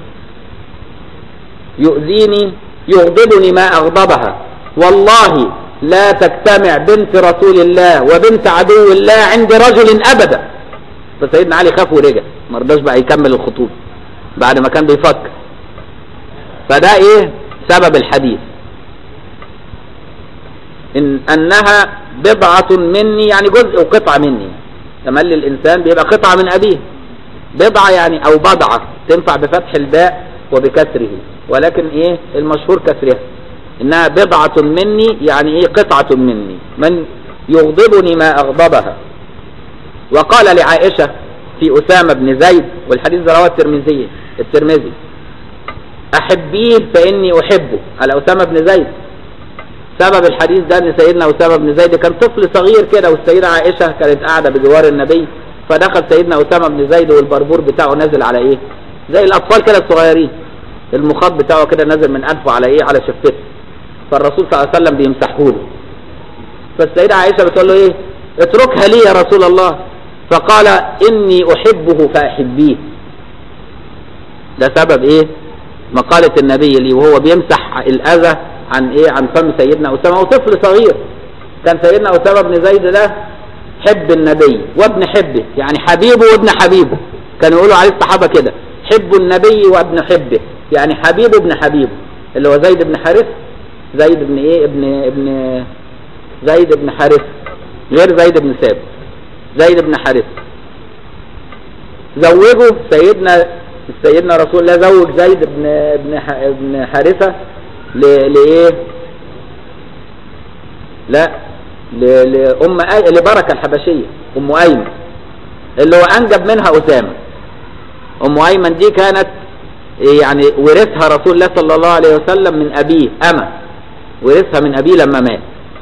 يؤذيني يغضبني ما أغضبها والله لا تجتمع بنت رسول الله وبنت عدو الله عند رجل أبدا فسيدنا علي خاف ورجع ما رضاش بقى يكمل الخطوبة بعد ما كان بيفكر فده ايه سبب الحديث إن أنها بضعة مني يعني جزء وقطعة مني تملي الإنسان بيبقى قطعة من أبيه بضعة يعني أو بضعة تنفع بفتح الباء وبكسره ولكن إيه المشهور كسرها إنها بضعة مني يعني إيه قطعة مني من يغضبني ما أغضبها وقال لعائشة في أسامة بن زيد والحديث ده رواه الترمذي الترمذي أحبيه فإني أحبه على أسامة بن زيد سبب الحديث ده ان سيدنا اسامه بن زيد كان طفل صغير كده والسيده عائشه كانت قاعده بجوار النبي فدخل سيدنا اسامه بن زيد والبربور بتاعه نازل على ايه زي الاطفال كده الصغيرين المخاط بتاعه كده نازل من انفه على ايه على شفته فالرسول صلى الله عليه وسلم بيمسحه له فالسيده عائشه بتقول له ايه اتركها لي يا رسول الله فقال اني احبه فاحبيه ده سبب ايه مقاله النبي لي وهو بيمسح الاذى عن ايه عن فم سيدنا اسامه وطفل صغير كان سيدنا اسامه بن زيد ده حب النبي وابن حبه يعني حبيبه وابن حبيبه كانوا يقولوا عليه الصحابه كده حب النبي وابن حبه يعني حبيبه ابن حبيبه اللي هو زيد بن حارث زيد بن ايه ابن ابن زيد بن حارث غير زيد بن ثابت زيد بن حارث زوجه سيدنا سيدنا رسول الله زوج زيد بن ابن ابن حارثه لايه لا لأم أي... لبركة الحبشية أم أيمن اللي هو أنجب منها أسامة أم أيمن دي كانت يعني ورثها رسول الله صلى الله عليه وسلم من أبيه أما ورثها من أبيه لما مات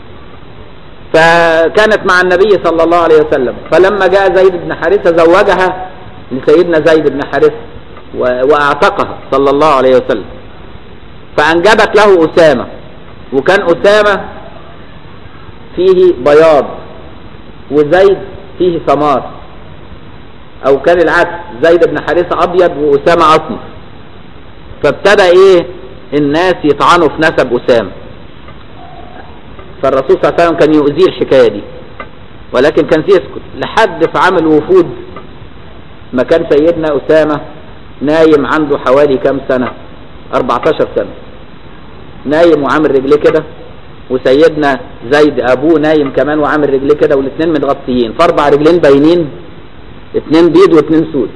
فكانت مع النبي صلى الله عليه وسلم فلما جاء زيد بن حارثة زوجها لسيدنا زيد بن حارثة وأعتقها صلى الله عليه وسلم فأنجبت له أسامة وكان أسامة فيه بياض وزيد فيه ثمار أو كان العكس زيد بن حارثة أبيض وأسامة أصمر فابتدى إيه الناس يطعنوا في نسب أسامة فالرسول صلى الله عليه وسلم كان يؤذيه الحكاية دي ولكن كان يسكت لحد في عمل وفود ما كان سيدنا أسامة نايم عنده حوالي كام سنة 14 سنة نايم وعامل رجليه كده وسيدنا زيد ابوه نايم كمان وعامل رجليه كده والاثنين متغطيين فاربع رجلين باينين اثنين بيض واثنين سود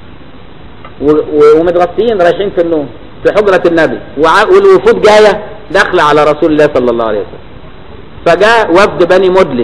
ومتغطيين رايحين في النوم في حجرة النبي والوفود جاية داخلة على رسول الله صلى الله عليه وسلم فجاء وفد بني مدلج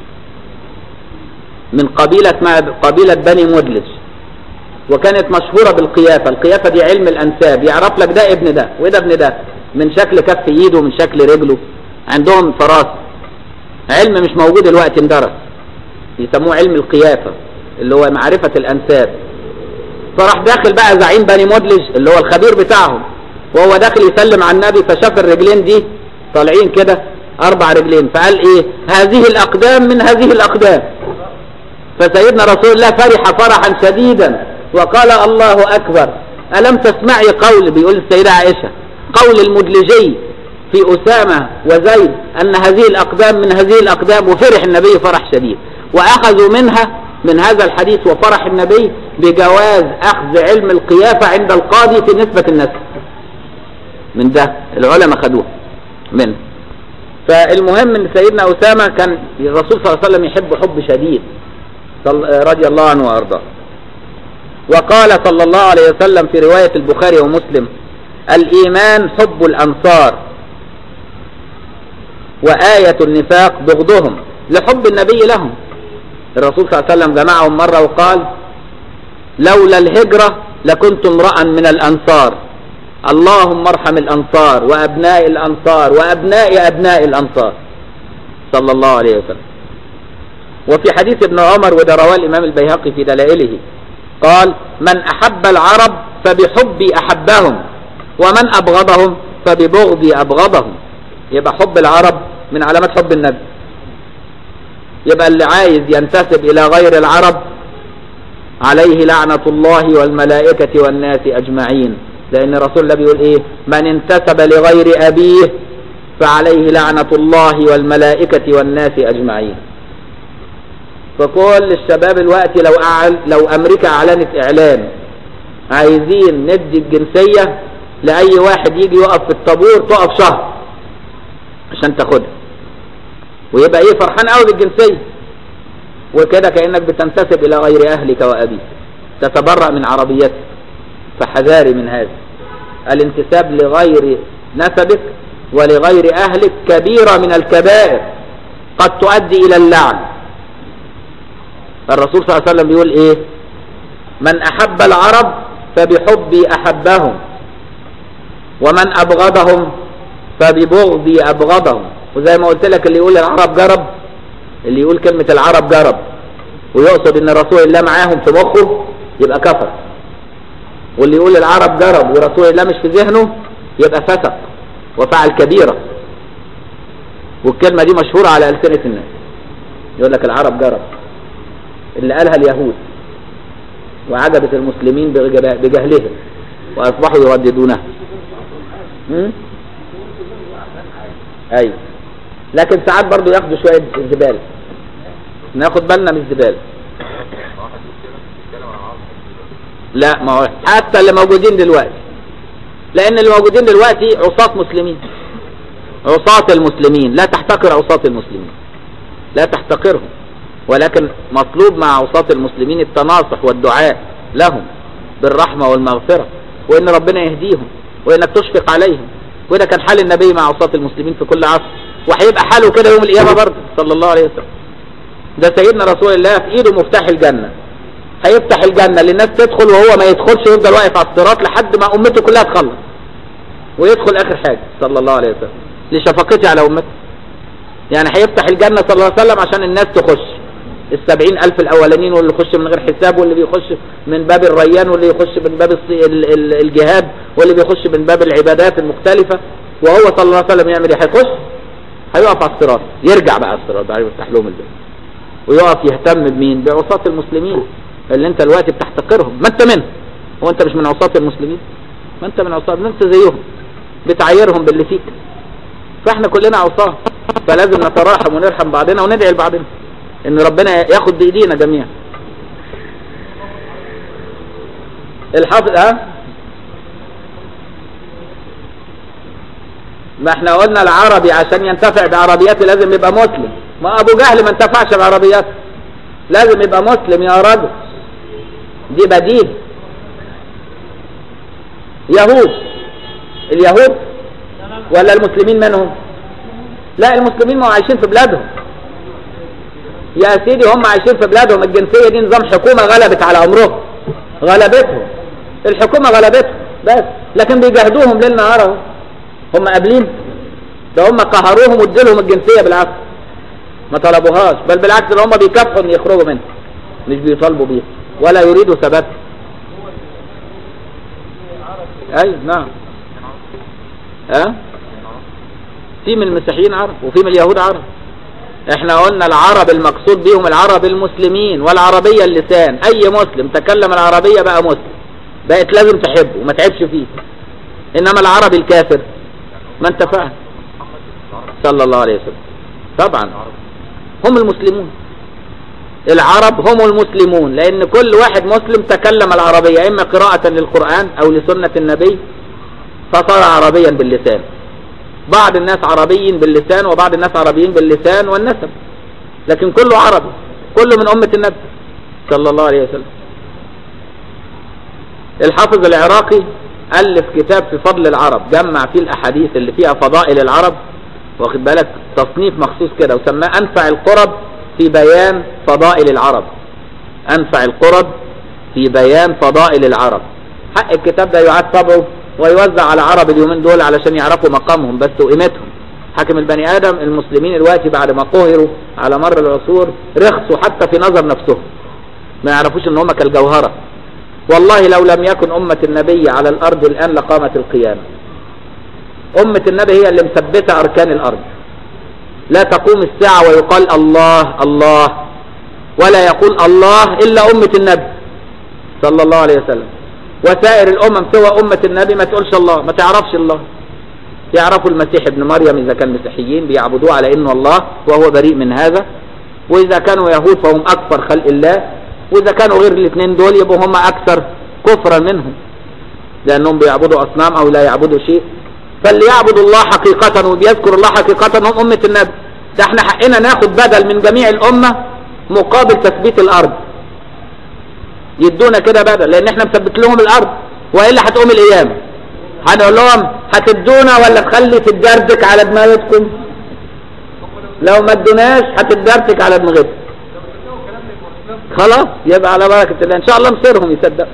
من قبيلة ما قبيلة بني مدلج وكانت مشهورة بالقيافة القيافة دي علم الأنساب يعرف لك ده ابن ده وده ابن ده من شكل كف ايده ومن شكل رجله عندهم فراسة علم مش موجود الوقت اندرس يسموه علم القيافة اللي هو معرفة الأنساب فراح داخل بقى زعيم بني مدلج اللي هو الخبير بتاعهم وهو داخل يسلم على النبي فشاف الرجلين دي طالعين كده أربع رجلين فقال إيه هذه الأقدام من هذه الأقدام فسيدنا رسول الله فرح فرحا شديدا وقال الله أكبر ألم تسمعي قول بيقول السيدة عائشة قول المدلجي في أسامة وزيد أن هذه الأقدام من هذه الأقدام وفرح النبي فرح شديد وأخذوا منها من هذا الحديث وفرح النبي بجواز أخذ علم القيافة عند القاضي في نسبة النسب من ده العلماء خدوه منه فالمهم ان سيدنا أسامة كان الرسول صلى الله عليه وسلم يحب حب شديد رضي الله عنه وأرضاه وقال صلى الله عليه وسلم في رواية البخاري ومسلم الإيمان حب الأنصار وآية النفاق بغضهم لحب النبي لهم الرسول صلى الله عليه وسلم جمعهم مرة وقال لولا الهجرة لكنت امرأ من الأنصار اللهم ارحم الأنصار وأبناء الأنصار وأبناء أبناء الأنصار صلى الله عليه وسلم وفي حديث ابن عمر وده رواه الإمام البيهقي في دلائله قال من أحب العرب فبحبي أحبهم ومن أبغضهم فببغضي أبغضهم يبقى حب العرب من علامات حب النبي يبقى اللي عايز ينتسب إلى غير العرب عليه لعنة الله والملائكة والناس أجمعين لأن رسول الله بيقول إيه من انتسب لغير أبيه فعليه لعنة الله والملائكة والناس أجمعين فكل الشباب الوقت لو أعل لو أمريكا أعلنت إعلان عايزين ندي الجنسية لأي واحد يجي يقف في الطابور تقف شهر عشان تاخدها ويبقى ايه فرحان قوي بالجنسية وكده كأنك بتنتسب إلى غير أهلك وأبيك تتبرأ من عربيتك فحذاري من هذا الانتساب لغير نسبك ولغير أهلك كبيرة من الكبائر قد تؤدي إلى اللعن الرسول صلى الله عليه وسلم بيقول ايه من أحب العرب فبحبي أحبهم ومن أبغضهم فببغضي أبغضهم وزي ما قلت لك اللي يقول العرب جرب اللي يقول كلمة العرب جرب ويقصد ان رسول الله معاهم في مخه يبقى كفر واللي يقول العرب جرب ورسول الله مش في ذهنه يبقى فسق وفعل كبيرة والكلمة دي مشهورة على ألسنة الناس يقول لك العرب جرب اللي قالها اليهود وعجبت المسلمين بجهلهم وأصبحوا يرددونها ايوه لكن ساعات برضو ياخدوا شوية زبالة ناخد بالنا من الزبالة لا ما هو حتى اللي موجودين دلوقتي لان اللي موجودين دلوقتي عصاة مسلمين عصاة المسلمين لا تحتقر عصاة المسلمين لا تحتقرهم ولكن مطلوب مع عصاة المسلمين التناصح والدعاء لهم بالرحمة والمغفرة وان ربنا يهديهم وانك تشفق عليهم وده كان حال النبي مع عصاة المسلمين في كل عصر وهيبقى حاله كده يوم القيامة برضه صلى الله عليه وسلم ده سيدنا رسول الله في ايده مفتاح الجنة هيفتح الجنة للناس تدخل وهو ما يدخلش يفضل واقف على الصراط لحد ما امته كلها تخلص ويدخل اخر حاجة صلى الله عليه وسلم لشفقتي على امته يعني هيفتح الجنة صلى الله عليه وسلم عشان الناس تخش السبعين ألف الأولانيين واللي يخش من غير حساب واللي بيخش من باب الريان واللي يخش من باب الجهاد واللي بيخش من باب العبادات المختلفة وهو صلى الله عليه وسلم يعمل ايه هيخش هيقف على الصراط يرجع بقى على الصراط بعد يفتح لهم الباب ويقف يهتم بمين بعصاة المسلمين اللي انت دلوقتي بتحتقرهم ما انت منهم هو انت مش من عصاة المسلمين ما انت من عصاة انت زيهم بتعايرهم باللي فيك فاحنا كلنا عصاة فلازم نتراحم ونرحم بعضنا وندعي لبعضنا ان ربنا ياخد بايدينا جميعا الحافظ ها ما احنا قلنا العربي عشان ينتفع بعربياته لازم يبقى مسلم ما ابو جهل ما انتفعش بعربياته لازم يبقى مسلم يا رجل دي بديل يهود اليهود ولا المسلمين منهم لا المسلمين ما عايشين في بلادهم يا سيدي هم عايشين في بلادهم الجنسية دي نظام حكومة غلبت على عمرهم غلبتهم الحكومة غلبتهم بس لكن بيجاهدوهم ليل نهار اهو هم قابلين ده هم قهروهم واديلهم الجنسية بالعكس ما طلبوهاش بل بالعكس ده هم بيكافحوا ان يخرجوا منها مش بيطالبوا بيها ولا يريدوا ثباتها اي نعم ها أه؟ في من المسيحيين عرب وفي من اليهود عرب احنا قلنا العرب المقصود بيهم العرب المسلمين والعربية اللسان اي مسلم تكلم العربية بقى مسلم بقت لازم تحبه وما تعبش فيه انما العربي الكافر ما انت فاهم صلى الله عليه وسلم طبعا هم المسلمون العرب هم المسلمون لان كل واحد مسلم تكلم العربية اما قراءة للقرآن او لسنة النبي فصار عربيا باللسان بعض الناس عربيين باللسان وبعض الناس عربيين باللسان والنسب لكن كله عربي كله من أمة النبي صلى الله عليه وسلم الحافظ العراقي ألف كتاب في فضل العرب جمع فيه الأحاديث اللي فيها فضائل العرب واخد بالك تصنيف مخصوص كده وسماه أنفع القرب في بيان فضائل العرب أنفع القرب في بيان فضائل العرب حق الكتاب ده يعاد طبعه ويوزع على عرب اليومين دول علشان يعرفوا مقامهم بس وقيمتهم حاكم البني ادم المسلمين دلوقتي بعد ما قهروا على مر العصور رخصوا حتى في نظر نفسهم ما يعرفوش ان هم كالجوهره والله لو لم يكن امه النبي على الارض الان لقامت القيامه امه النبي هي اللي مثبته اركان الارض لا تقوم الساعه ويقال الله الله ولا يقول الله الا امه النبي صلى الله عليه وسلم وسائر الامم سوى امه النبي ما تقولش الله ما تعرفش الله يعرفوا المسيح ابن مريم إذا كان مسيحيين بيعبدوه على إنه الله وهو بريء من هذا وإذا كانوا يهود فهم أكثر خلق الله وإذا كانوا غير الاثنين دول يبقوا هم أكثر كفرا منهم لأنهم بيعبدوا أصنام أو لا يعبدوا شيء فاللي يعبد الله حقيقة وبيذكر الله حقيقة هم أمة النبي ده احنا حقنا ناخد بدل من جميع الأمة مقابل تثبيت الأرض يدونا كده بدل لأن احنا مثبت لهم الأرض وإلا هتقوم القيامة هنقول لهم هتدونا ولا تخلي تتدردك على دماغتكم لو ما ادوناش هتتدردك على دماغتكم خلاص يبقى على بركة الله ان شاء الله مصيرهم يصدق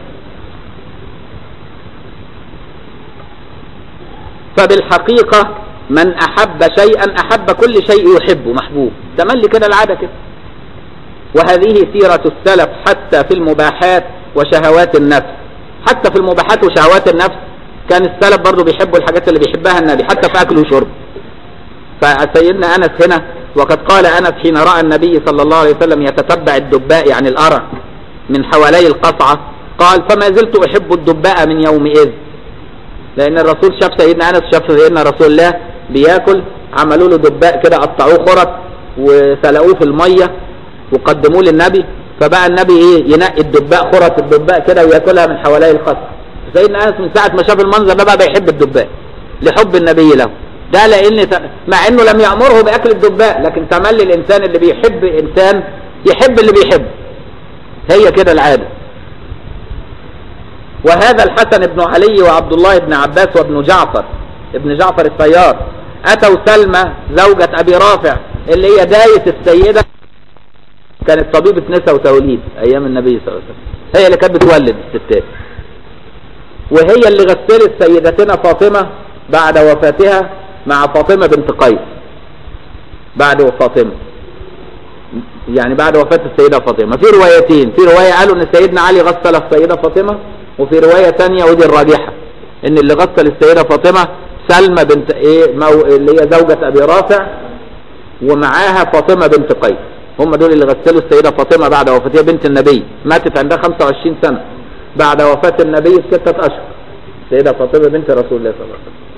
فبالحقيقة من احب شيئا احب كل شيء يحبه محبوب تملي كده العادة كده وهذه سيرة السلف حتى في المباحات وشهوات النفس حتى في المباحات وشهوات النفس كان السلف برضه بيحبوا الحاجات اللي بيحبها النبي حتى في اكل وشرب فسيدنا انس هنا وقد قال انس حين راى النبي صلى الله عليه وسلم يتتبع الدباء يعني الارع من حوالي القصعه قال فما زلت احب الدباء من يومئذ لان الرسول شاف سيدنا انس شاف سيدنا رسول الله بياكل عملوا له دباء كده قطعوه خرط وسلقوه في الميه وقدموه للنبي فبقى النبي ايه ينقي الدباء خرط الدباء كده وياكلها من حوالي القصعه سيدنا انس من ساعه ما شاف المنظر ده بقى بيحب الدباء لحب النبي له ده لان مع انه لم يامره باكل الدباء لكن تملي الانسان اللي بيحب انسان يحب اللي بيحب هي كده العاده وهذا الحسن بن علي وعبد الله بن عباس وابن جعفر ابن جعفر الطيار اتوا سلمى زوجة ابي رافع اللي هي داية السيدة كانت طبيبة نساء وتوليد ايام النبي صلى الله عليه وسلم هي اللي كانت بتولد الستات وهي اللي غسلت سيدتنا فاطمة بعد وفاتها مع فاطمة بنت قيس بعد فاطمة يعني بعد وفاة السيدة فاطمة في روايتين في رواية قالوا ان سيدنا علي غسل السيدة فاطمة وفي رواية ثانية ودي الراجحة ان اللي غسل السيدة فاطمة سلمى بنت ايه مو اللي هي زوجة ابي رافع ومعاها فاطمة بنت قيس هم دول اللي غسلوا السيدة فاطمة بعد وفاتها بنت النبي ماتت عندها 25 سنة بعد وفاة النبي بستة أشهر سيدة فاطمة بنت رسول الله صلى الله عليه وسلم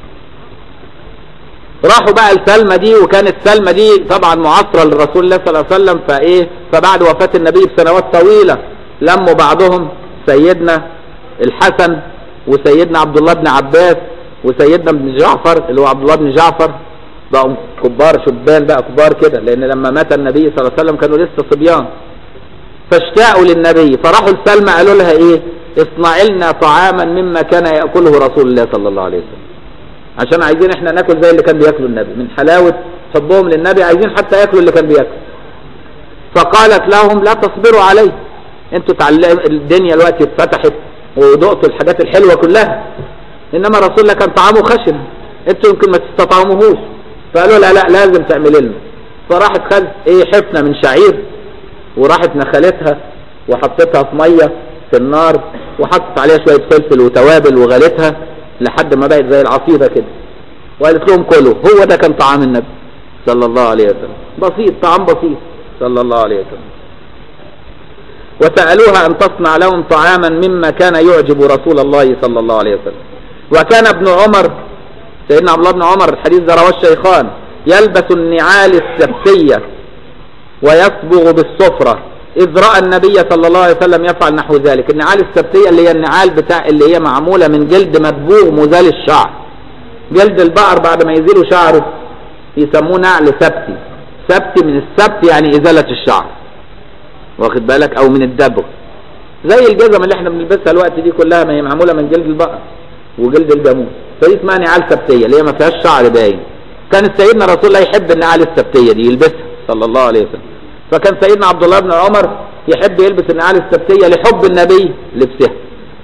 راحوا بقى السلمى دي وكانت سلمى دي طبعا معاصرة لرسول الله صلى الله عليه وسلم فايه فبعد وفاة النبي بسنوات طويلة لموا بعضهم سيدنا الحسن وسيدنا عبد الله بن عباس وسيدنا ابن جعفر اللي هو عبد الله بن جعفر بقوا كبار شبان بقى كبار كده لان لما مات النبي صلى الله عليه وسلم كانوا لسه صبيان فاشتاقوا للنبي فراحوا لسلمى قالوا لها ايه اصنعي لنا طعاما مما كان ياكله رسول الله صلى الله عليه وسلم عشان عايزين احنا ناكل زي اللي كان بياكله النبي من حلاوه حبهم للنبي عايزين حتى ياكلوا اللي كان بياكله فقالت لهم لا تصبروا عليه انتوا تعلم الدنيا دلوقتي اتفتحت ودقتوا الحاجات الحلوه كلها انما رسول الله كان طعامه خشن انتوا يمكن ما تستطعموهوش فقالوا لا لا لازم تعملي لنا فراحت خدت ايه حفنه من شعير وراحت نخلتها وحطيتها في ميه في النار وحطت عليها شويه فلفل وتوابل وغلتها لحد ما بقت زي العصيده كده وقالت لهم كلوا هو ده كان طعام النبي صلى الله عليه وسلم بسيط طعام بسيط صلى الله عليه وسلم وسألوها أن تصنع لهم طعاما مما كان يعجب رسول الله صلى الله عليه وسلم وكان ابن عمر سيدنا عبد الله بن عمر الحديث ده رواه الشيخان يلبس النعال السبتية ويصبغ بالصفرة إذ رأى النبي صلى الله عليه وسلم يفعل نحو ذلك النعال السبتية اللي هي النعال بتاع اللي هي معمولة من جلد مدبوغ مزال الشعر جلد البقر بعد ما يزيلوا شعره يسموه نعل سبتي سبتي من السبت يعني إزالة الشعر واخد بالك أو من الدبغ زي الجزم اللي احنا بنلبسها الوقت دي كلها ما هي معمولة من جلد البقر وجلد الجاموس فدي اسمها نعال سبتية اللي هي ما فيهاش شعر باين كان سيدنا رسول الله يحب النعال السبتية دي يلبسها صلى الله عليه وسلم فكان سيدنا عبد الله بن عمر يحب يلبس النعال السبتية لحب النبي لبسها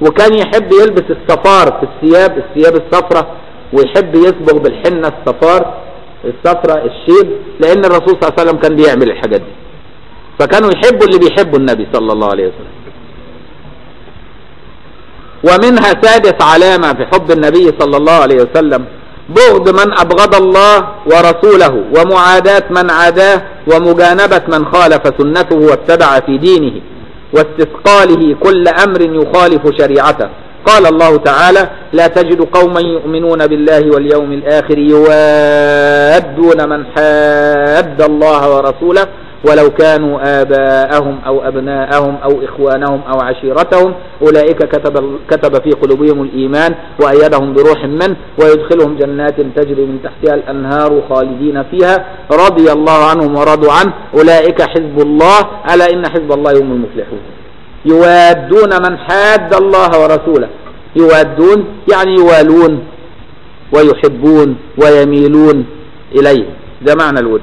وكان يحب يلبس الصفار في الثياب الثياب الصفراء ويحب يصبغ بالحنة الصفار الصفراء الشيب لان الرسول صلى الله عليه وسلم كان بيعمل الحاجات دي فكانوا يحبوا اللي بيحبوا النبي صلى الله عليه وسلم ومنها سادس علامة في حب النبي صلى الله عليه وسلم بغض من أبغض الله ورسوله ومعاداة من عاداه ومجانبة من خالف سنته وابتدع في دينه واستثقاله كل أمر يخالف شريعته قال الله تعالى لا تجد قوما يؤمنون بالله واليوم الآخر يوادون من حاد الله ورسوله ولو كانوا آباءهم أو أبناءهم أو إخوانهم أو عشيرتهم أولئك كتب, كتب في قلوبهم الإيمان وأيدهم بروح منه ويدخلهم جنات تجري من تحتها الأنهار خالدين فيها رضي الله عنهم ورضوا عنه أولئك حزب الله ألا إن حزب الله هم المفلحون يوادون من حاد الله ورسوله يوادون يعني يوالون ويحبون ويميلون إليه ده معنى الود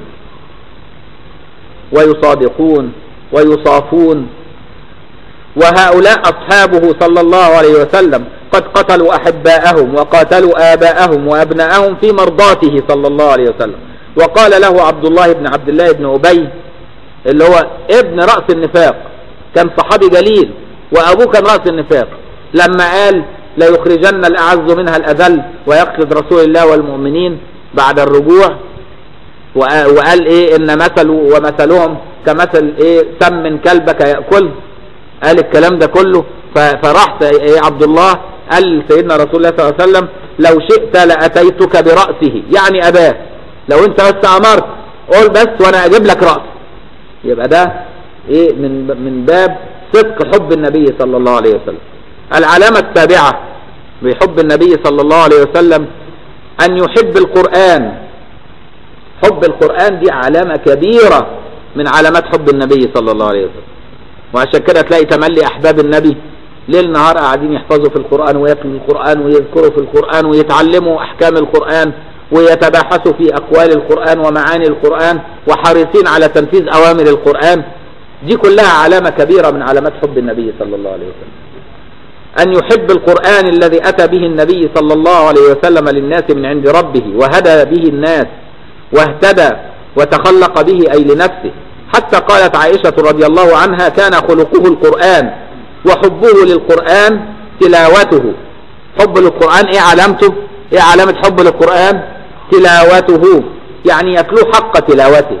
ويصادقون ويصافون وهؤلاء أصحابه صلى الله عليه وسلم قد قتلوا أحباءهم وقاتلوا آباءهم وأبناءهم في مرضاته صلى الله عليه وسلم وقال له عبد الله بن عبد الله بن أبي اللي هو ابن رأس النفاق كان صحابي جليل وأبوه كان رأس النفاق لما قال لا يخرجن الأعز منها الأذل ويقصد رسول الله والمؤمنين بعد الرجوع وقال ايه ان مثل ومثلهم كمثل ايه سم كلبك يأكل قال الكلام ده كله فراح ايه عبد الله قال سيدنا رسول الله صلى الله عليه وسلم لو شئت لأتيتك برأسه يعني أباه لو انت بس أمرت قول بس وانا اجيب لك رأس يبقى ده ايه من من باب صدق حب النبي صلى الله عليه وسلم العلامة السابعة بحب النبي صلى الله عليه وسلم أن يحب القرآن حب القرآن دي علامة كبيرة من علامات حب النبي صلى الله عليه وسلم وعشان كده تلاقي تملي أحباب النبي ليل نهار قاعدين يحفظوا في القرآن ويتلوا القرآن ويذكروا في القرآن ويتعلموا أحكام القرآن ويتباحثوا في أقوال القرآن ومعاني القرآن وحريصين على تنفيذ أوامر القرآن دي كلها علامة كبيرة من علامات حب النبي صلى الله عليه وسلم أن يحب القرآن الذي أتى به النبي صلى الله عليه وسلم للناس من عند ربه وهدى به الناس واهتدى وتخلق به أي لنفسه حتى قالت عائشة رضي الله عنها كان خلقه القرآن وحبه للقرآن تلاوته حب للقرآن ايه علامته ايه علامة حب للقرآن تلاوته يعني يتلو حق تلاوته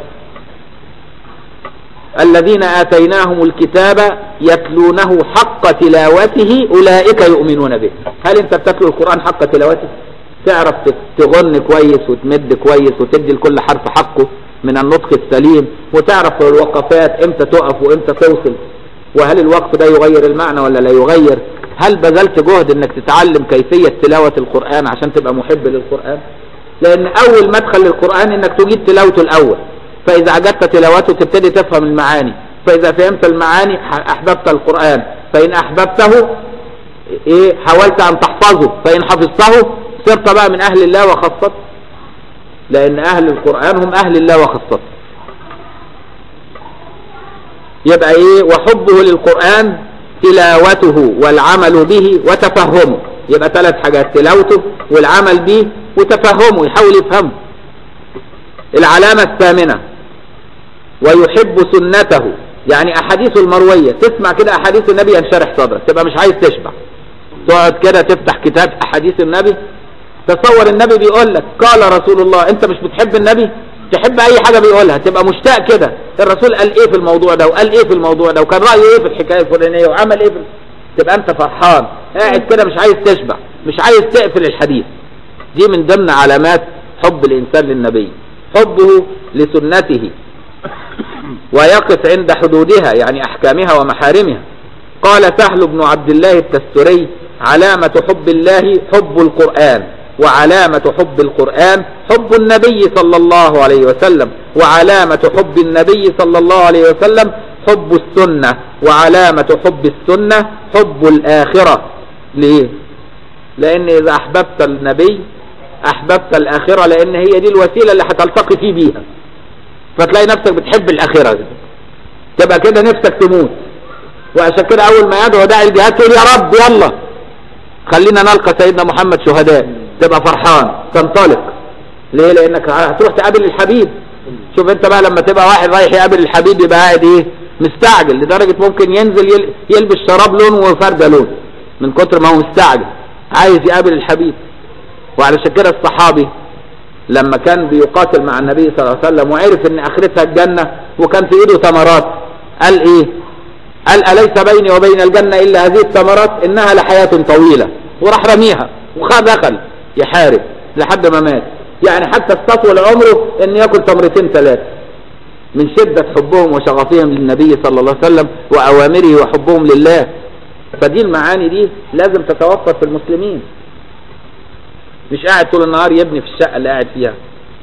الذين آتيناهم الكتاب يتلونه حق تلاوته أولئك يؤمنون به هل انت بتتلو القرآن حق تلاوته تعرف تغن كويس وتمد كويس وتدي لكل حرف حقه من النطق السليم وتعرف الوقفات امتى تقف وامتى توصل وهل الوقف ده يغير المعنى ولا لا يغير هل بذلت جهد انك تتعلم كيفية تلاوة القرآن عشان تبقى محب للقرآن لان اول مدخل للقرآن انك تجيد تلاوته الاول فاذا عجبت تلاوته تبتدي تفهم المعاني فاذا فهمت المعاني احببت القرآن فان احببته ايه حاولت ان تحفظه فان حفظته صرت بقى من اهل الله وخاصته لان اهل القرآن هم اهل الله وخاصته يبقى ايه وحبه للقرآن تلاوته والعمل به وتفهمه يبقى ثلاث حاجات تلاوته والعمل به وتفهمه يحاول يفهمه العلامة الثامنة ويحب سنته يعني احاديث المروية تسمع كده احاديث النبي ينشرح صدرك تبقى مش عايز تشبع تقعد كده تفتح كتاب احاديث النبي تصور النبي بيقول لك قال رسول الله انت مش بتحب النبي تحب اي حاجة بيقولها تبقى مشتاق كده الرسول قال ايه في الموضوع ده وقال ايه في الموضوع ده وكان رأيه ايه في الحكاية الفلانية وعمل ايه في تبقى انت فرحان قاعد كده مش عايز تشبع مش عايز تقفل الحديث دي من ضمن علامات حب الانسان للنبي حبه لسنته ويقف عند حدودها يعني احكامها ومحارمها قال سهل بن عبد الله التستري علامة حب الله حب القرآن وعلامة حب القرآن حب النبي صلى الله عليه وسلم وعلامة حب النبي صلى الله عليه وسلم حب السنة وعلامة حب السنة حب الآخرة ليه لأن إذا أحببت النبي أحببت الآخرة لأن هي دي الوسيلة اللي هتلتقي فيه بيها فتلاقي نفسك بتحب الآخرة دي. تبقى كده نفسك تموت وعشان كده أول ما يدعو داعي الجهاد تقول يا رب يلا خلينا نلقى سيدنا محمد شهداء تبقى فرحان تنطلق ليه لانك هتروح تقابل الحبيب شوف انت بقى لما تبقى واحد رايح يقابل الحبيب يبقى قاعد ايه مستعجل لدرجة ممكن ينزل يل- يلبس شراب لون وفردة لون من كتر ما هو مستعجل عايز يقابل الحبيب وعلشان كده الصحابي لما كان بيقاتل مع النبي صلى الله عليه وسلم وعرف ان اخرتها الجنة وكان في ايده ثمرات قال ايه قال أليس بيني وبين الجنة إلا هذه الثمرات إنها لحياة طويلة وراح رميها وخد دخل يحارب لحد ما مات يعني حتى استطول عمره ان ياكل تمرتين ثلاثة من شدة حبهم وشغفهم للنبي صلى الله عليه وسلم وأوامره وحبهم لله فدي المعاني دي لازم تتوفر في المسلمين مش قاعد طول النهار يبني في الشقة اللي قاعد فيها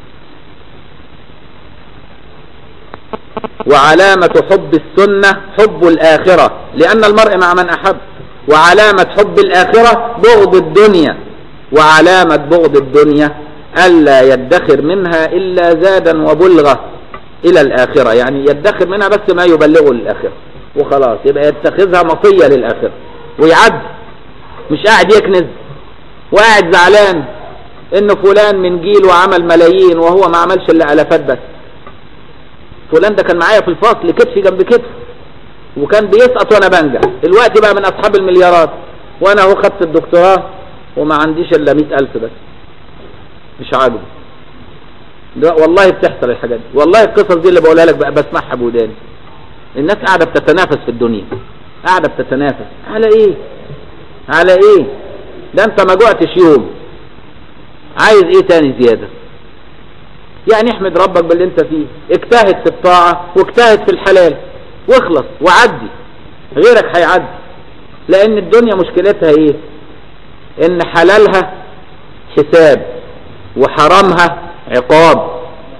وعلامة حب السنة حب الآخرة لأن المرء مع من أحب وعلامة حب الآخرة بغض الدنيا وعلامة بغض الدنيا ألا يدخر منها إلا زادا وبلغة إلى الآخرة يعني يدخر منها بس ما يبلغه للآخرة وخلاص يبقى يتخذها مطية للآخرة ويعد مش قاعد يكنز وقاعد زعلان إن فلان من جيل وعمل ملايين وهو ما عملش إلا ألفات بس فلان ده كان معايا في الفصل كتفي جنب كتف وكان بيسقط وانا بنجح دلوقتي بقى من اصحاب المليارات وانا اهو خدت الدكتوراه وما عنديش الا مئة الف بس مش عاجبه ده والله بتحصل الحاجات دي والله القصص دي اللي بقولها لك بقى بسمعها بوداني الناس قاعده بتتنافس في الدنيا قاعده بتتنافس على ايه على ايه ده انت ما جوعتش يوم عايز ايه تاني زياده يعني احمد ربك باللي انت فيه اجتهد في الطاعة واجتهد في الحلال واخلص وعدي غيرك هيعدي لان الدنيا مشكلتها ايه ان حلالها حساب وحرامها عقاب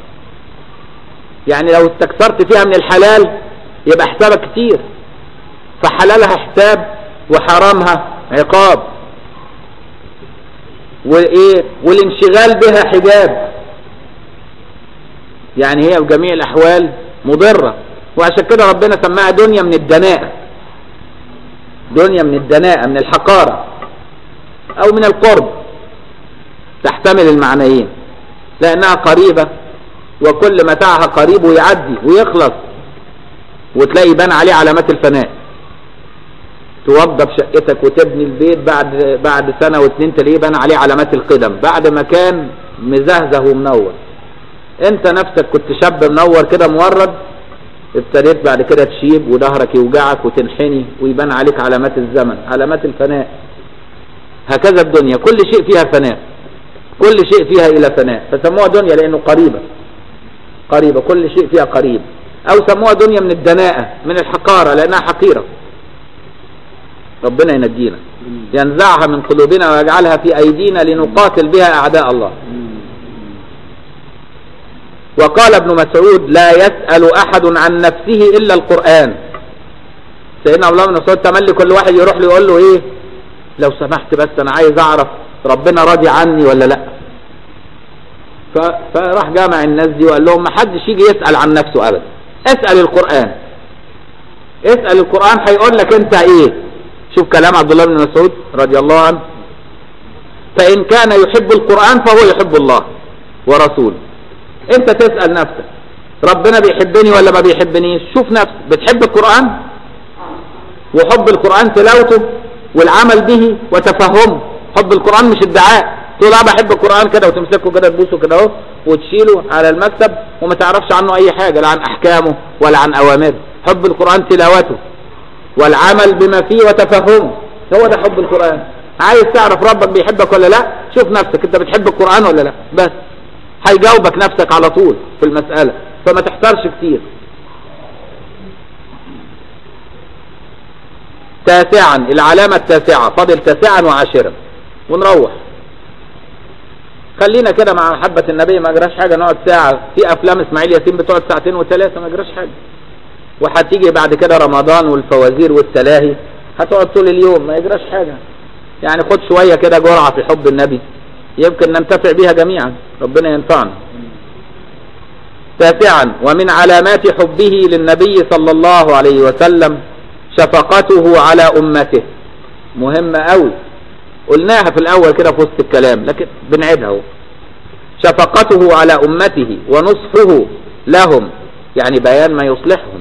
يعني لو استكثرت فيها من الحلال يبقى حسابك كتير فحلالها حساب وحرامها عقاب وايه والانشغال بها حجاب يعني هي بجميع الأحوال مضرة وعشان كده ربنا سماها دنيا من الدناءة دنيا من الدناءة من الحقارة أو من القرب تحتمل المعنيين لأنها قريبة وكل متاعها قريب ويعدي ويخلص وتلاقي يبان عليه علامات الفناء توضب شقتك وتبني البيت بعد بعد سنة واتنين تلاقيه يبان عليه علامات القدم بعد ما كان مزهزه ومنور انت نفسك كنت شاب منور كده مورد ابتديت بعد كده تشيب وظهرك يوجعك وتنحني ويبان عليك علامات الزمن علامات الفناء هكذا الدنيا كل شيء فيها فناء كل شيء فيها الى فناء فسموها دنيا لانه قريبة قريبة كل شيء فيها قريب او سموها دنيا من الدناءة من الحقارة لانها حقيرة ربنا ينجينا ينزعها من قلوبنا ويجعلها في ايدينا لنقاتل بها اعداء الله وقال ابن مسعود لا يسأل أحد عن نفسه إلا القرآن سيدنا عبد الله بن مسعود تملي كل واحد يروح له يقول له إيه لو سمحت بس أنا عايز أعرف ربنا راضي عني ولا لا ف- فراح جامع الناس دي وقال لهم ما حدش يجي يسأل عن نفسه أبدا اسأل القرآن اسأل القرآن هيقول لك أنت إيه شوف كلام عبد الله بن مسعود رضي الله عنه فإن كان يحب القرآن فهو يحب الله ورسوله انت تسأل نفسك ربنا بيحبني ولا ما بيحبنيش شوف نفسك بتحب القرآن وحب القرآن تلاوته والعمل به وتفهمه حب القرآن مش ادعاء تقول اه بحب القرآن كده وتمسكه كده تبوسه كده اهو وتشيله على المكتب وما تعرفش عنه اي حاجة لا عن احكامه ولا عن اوامره حب القرآن تلاوته والعمل بما فيه وتفهمه هو ده حب القرآن عايز تعرف ربك بيحبك ولا لا شوف نفسك انت بتحب القرآن ولا لا بس هيجاوبك نفسك على طول في المسألة فما تحتارش كتير تاسعا العلامة التاسعة فاضل تاسعا وعاشرا ونروح خلينا كده مع محبة النبي ما جراش حاجة نقعد ساعة في أفلام إسماعيل ياسين بتقعد ساعتين وثلاثة ما جراش حاجة وهتيجي بعد كده رمضان والفوازير والتلاهي هتقعد طول اليوم ما يجراش حاجة يعني خد شوية كده جرعة في حب النبي يمكن ننتفع بها جميعا ربنا ينفعنا تاسعا ومن علامات حبه للنبي صلى الله عليه وسلم شفقته على أمته مهمة أوي قلناها في الاول كده في وسط الكلام لكن بنعيدها اهو شفقته على امته ونصحه لهم يعني بيان ما يصلحهم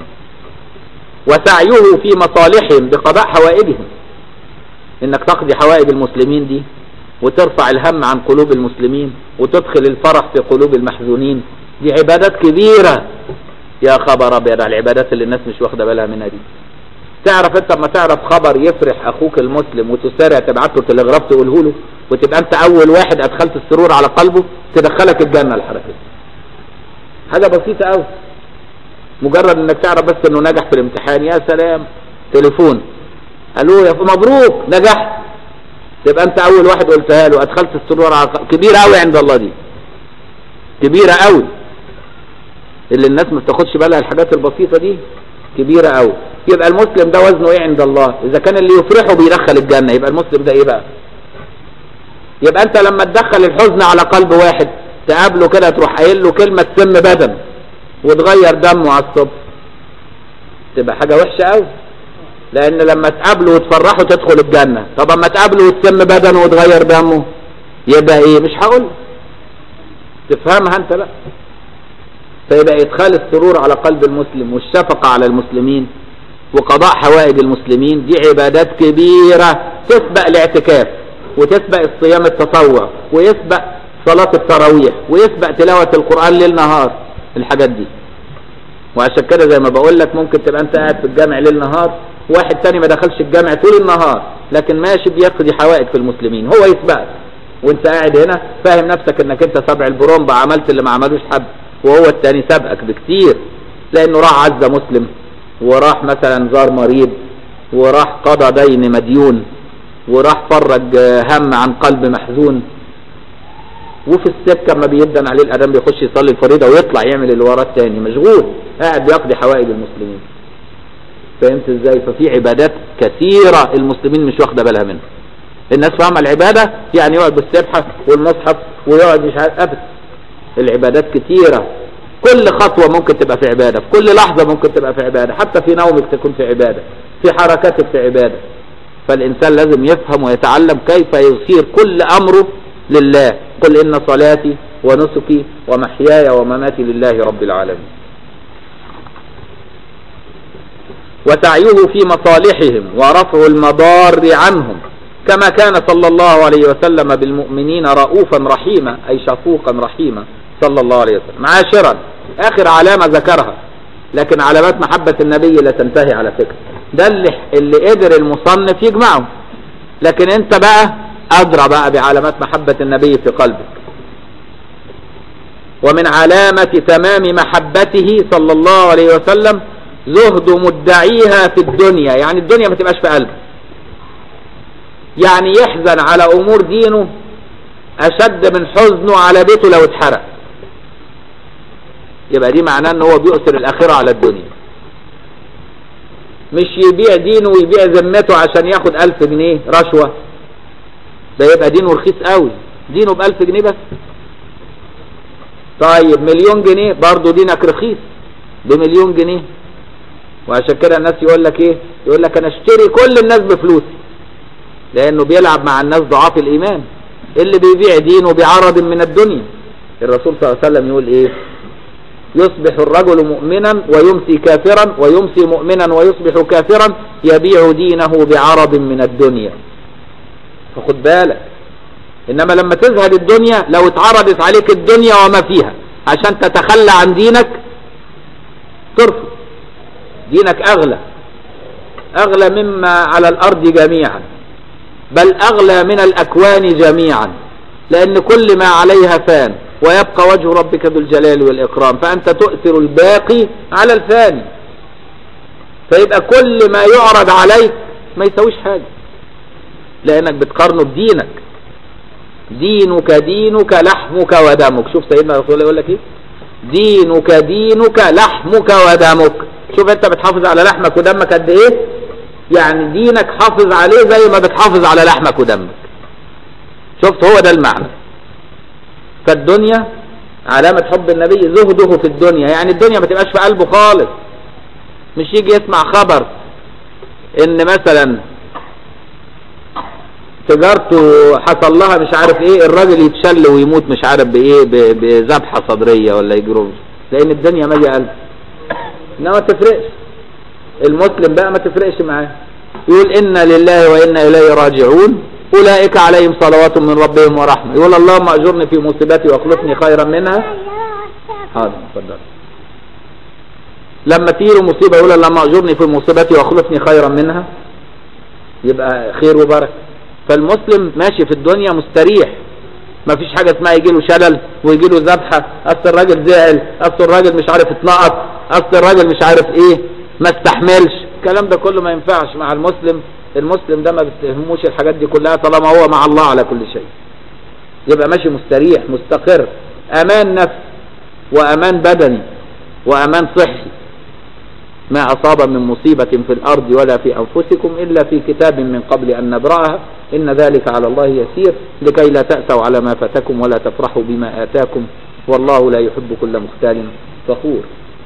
وسعيه في مصالحهم بقضاء حوائجهم انك تقضي حوائج المسلمين دي وترفع الهم عن قلوب المسلمين وتدخل الفرح في قلوب المحزونين دي عبادات كبيرة يا خبر ابيض على العبادات اللي الناس مش واخده بالها منها دي تعرف انت لما تعرف خبر يفرح اخوك المسلم وتسارع تبعت له تلغراف تقوله له وتبقى انت اول واحد ادخلت السرور على قلبه تدخلك الجنه الحركه حاجه بسيطه قوي مجرد انك تعرف بس انه نجح في الامتحان يا سلام تليفون الو يا مبروك نجحت تبقى انت اول واحد قلتها له ادخلت السرور على قلبه كبيره قوي عند الله دي كبيره قوي اللي الناس ما بتاخدش بالها الحاجات البسيطه دي كبيره قوي يبقى المسلم ده وزنه ايه عند الله اذا كان اللي يفرحه بيدخل الجنه يبقى المسلم ده ايه بقى يبقى انت لما تدخل الحزن على قلب واحد تقابله كده تروح قايل له كلمه تسم بدنه وتغير دمه على الصبح تبقى حاجه وحشه قوي لان لما تقابله وتفرحه تدخل الجنه طب اما تقابله وتسم بدنه وتغير دمه يبقى ايه مش هقول تفهمها انت بقى فيبقى ادخال السرور على قلب المسلم والشفقه على المسلمين وقضاء حوائج المسلمين دي عبادات كبيرة تسبق الاعتكاف وتسبق الصيام التطوع ويسبق صلاة التراويح ويسبق تلاوة القرآن ليل نهار الحاجات دي وعشان كده زي ما بقول لك ممكن تبقى انت قاعد في الجامع ليل نهار واحد تاني ما دخلش الجامع طول النهار لكن ماشي بيقضي حوائج في المسلمين هو يسبقك وانت قاعد هنا فاهم نفسك انك انت سبع البرومبا عملت اللي ما عملوش حد وهو التاني سبقك بكتير لانه راح عز مسلم وراح مثلا زار مريض وراح قضى دين مديون وراح فرج هم عن قلب محزون وفي السكه اما بيدن عليه الاذان بيخش يصلي الفريضه ويطلع يعمل اللي وراه الثاني مشغول قاعد بيقضي حوائج المسلمين فهمت ازاي ففي عبادات كثيره المسلمين مش واخده بالها منها الناس فاهمه العباده يعني يقعد بالسبحه والمصحف ويقعد مش عارف ابدا العبادات كثيره كل خطوة ممكن تبقى في عبادة في كل لحظة ممكن تبقى في عبادة حتى في نومك تكون في عبادة في حركاتك في عبادة فالإنسان لازم يفهم ويتعلم كيف يصير كل أمره لله قل إن صلاتي ونسكي ومحياي ومماتي لله رب العالمين وسعيه في مصالحهم ورفع المضار عنهم كما كان صلى الله عليه وسلم بالمؤمنين رؤوفا رحيما أي شفوقا رحيما صلى الله عليه وسلم عاشرا اخر علامة ذكرها لكن علامات محبة النبي لا تنتهي على فكرة ده اللي, اللي قدر المصنف يجمعه لكن انت بقى ادرى بقى بعلامات محبة النبي في قلبك ومن علامة تمام محبته صلى الله عليه وسلم زهد مدعيها في الدنيا يعني الدنيا ما تبقاش في قلبه يعني يحزن على امور دينه اشد من حزنه على بيته لو اتحرق يبقى دي معناه ان هو بيؤثر الاخرة على الدنيا مش يبيع دينه ويبيع ذمته عشان ياخد الف جنيه رشوة ده يبقى دينه رخيص قوي دينه بألف جنيه بس طيب مليون جنيه برضه دينك رخيص بمليون جنيه وعشان كده الناس يقول لك ايه يقول لك انا اشتري كل الناس بفلوسي لانه بيلعب مع الناس ضعاف الايمان اللي بيبيع دينه بعرض من الدنيا الرسول صلى الله عليه وسلم يقول ايه يصبح الرجل مؤمنا ويمسي كافرا ويمسي مؤمنا ويصبح كافرا يبيع دينه بعرض من الدنيا فخد بالك انما لما تزهد الدنيا لو اتعرضت عليك الدنيا وما فيها عشان تتخلى عن دينك ترفض دينك اغلى اغلى مما على الارض جميعا بل اغلى من الاكوان جميعا لان كل ما عليها فان ويبقى وجه ربك ذو الجلال والإكرام فأنت تؤثر الباقي على الفاني فيبقى كل ما يعرض عليك ما يسويش حاجة لأنك بتقارنه بدينك دينك دينك لحمك ودمك شوف سيدنا رسول الله يقول لك ايه دينك دينك لحمك ودمك شوف انت بتحافظ على لحمك ودمك قد ايه يعني دينك حافظ عليه زي ما بتحافظ على لحمك ودمك شفت هو ده المعنى فالدنيا علامة حب النبي زهده في الدنيا يعني الدنيا ما تبقاش في قلبه خالص مش يجي يسمع خبر ان مثلا تجارته حصل لها مش عارف ايه الراجل يتشل ويموت مش عارف بايه ب- بذبحة صدرية ولا يجرب لان الدنيا مالية قلب انما ما تفرقش المسلم بقى ما تفرقش معاه يقول انا لله وانا اليه راجعون اولئك عليهم صلوات من ربهم ورحمه يقول اللهم اجرني في مصيبتي واخلفني خيرا منها حاضر اتفضل لما تيجي مصيبه يقول اللهم اجرني في مصيبتي واخلفني خيرا منها يبقى خير وبركه فالمسلم ماشي في الدنيا مستريح ما فيش حاجه اسمها يجي له شلل ويجي له ذبحه اصل الراجل زعل اصل الراجل مش عارف اتنقط اصل الراجل مش عارف ايه ما استحملش الكلام ده كله ما ينفعش مع المسلم المسلم ده ما بتهموش الحاجات دي كلها طالما هو مع الله على كل شيء يبقى ماشي مستريح مستقر امان نفس وامان بدني وامان صحي ما أصاب من مصيبة في الأرض ولا في أنفسكم إلا في كتاب من قبل أن نبرأها إن ذلك على الله يسير لكي لا تأسوا على ما فاتكم ولا تفرحوا بما آتاكم والله لا يحب كل مختال فخور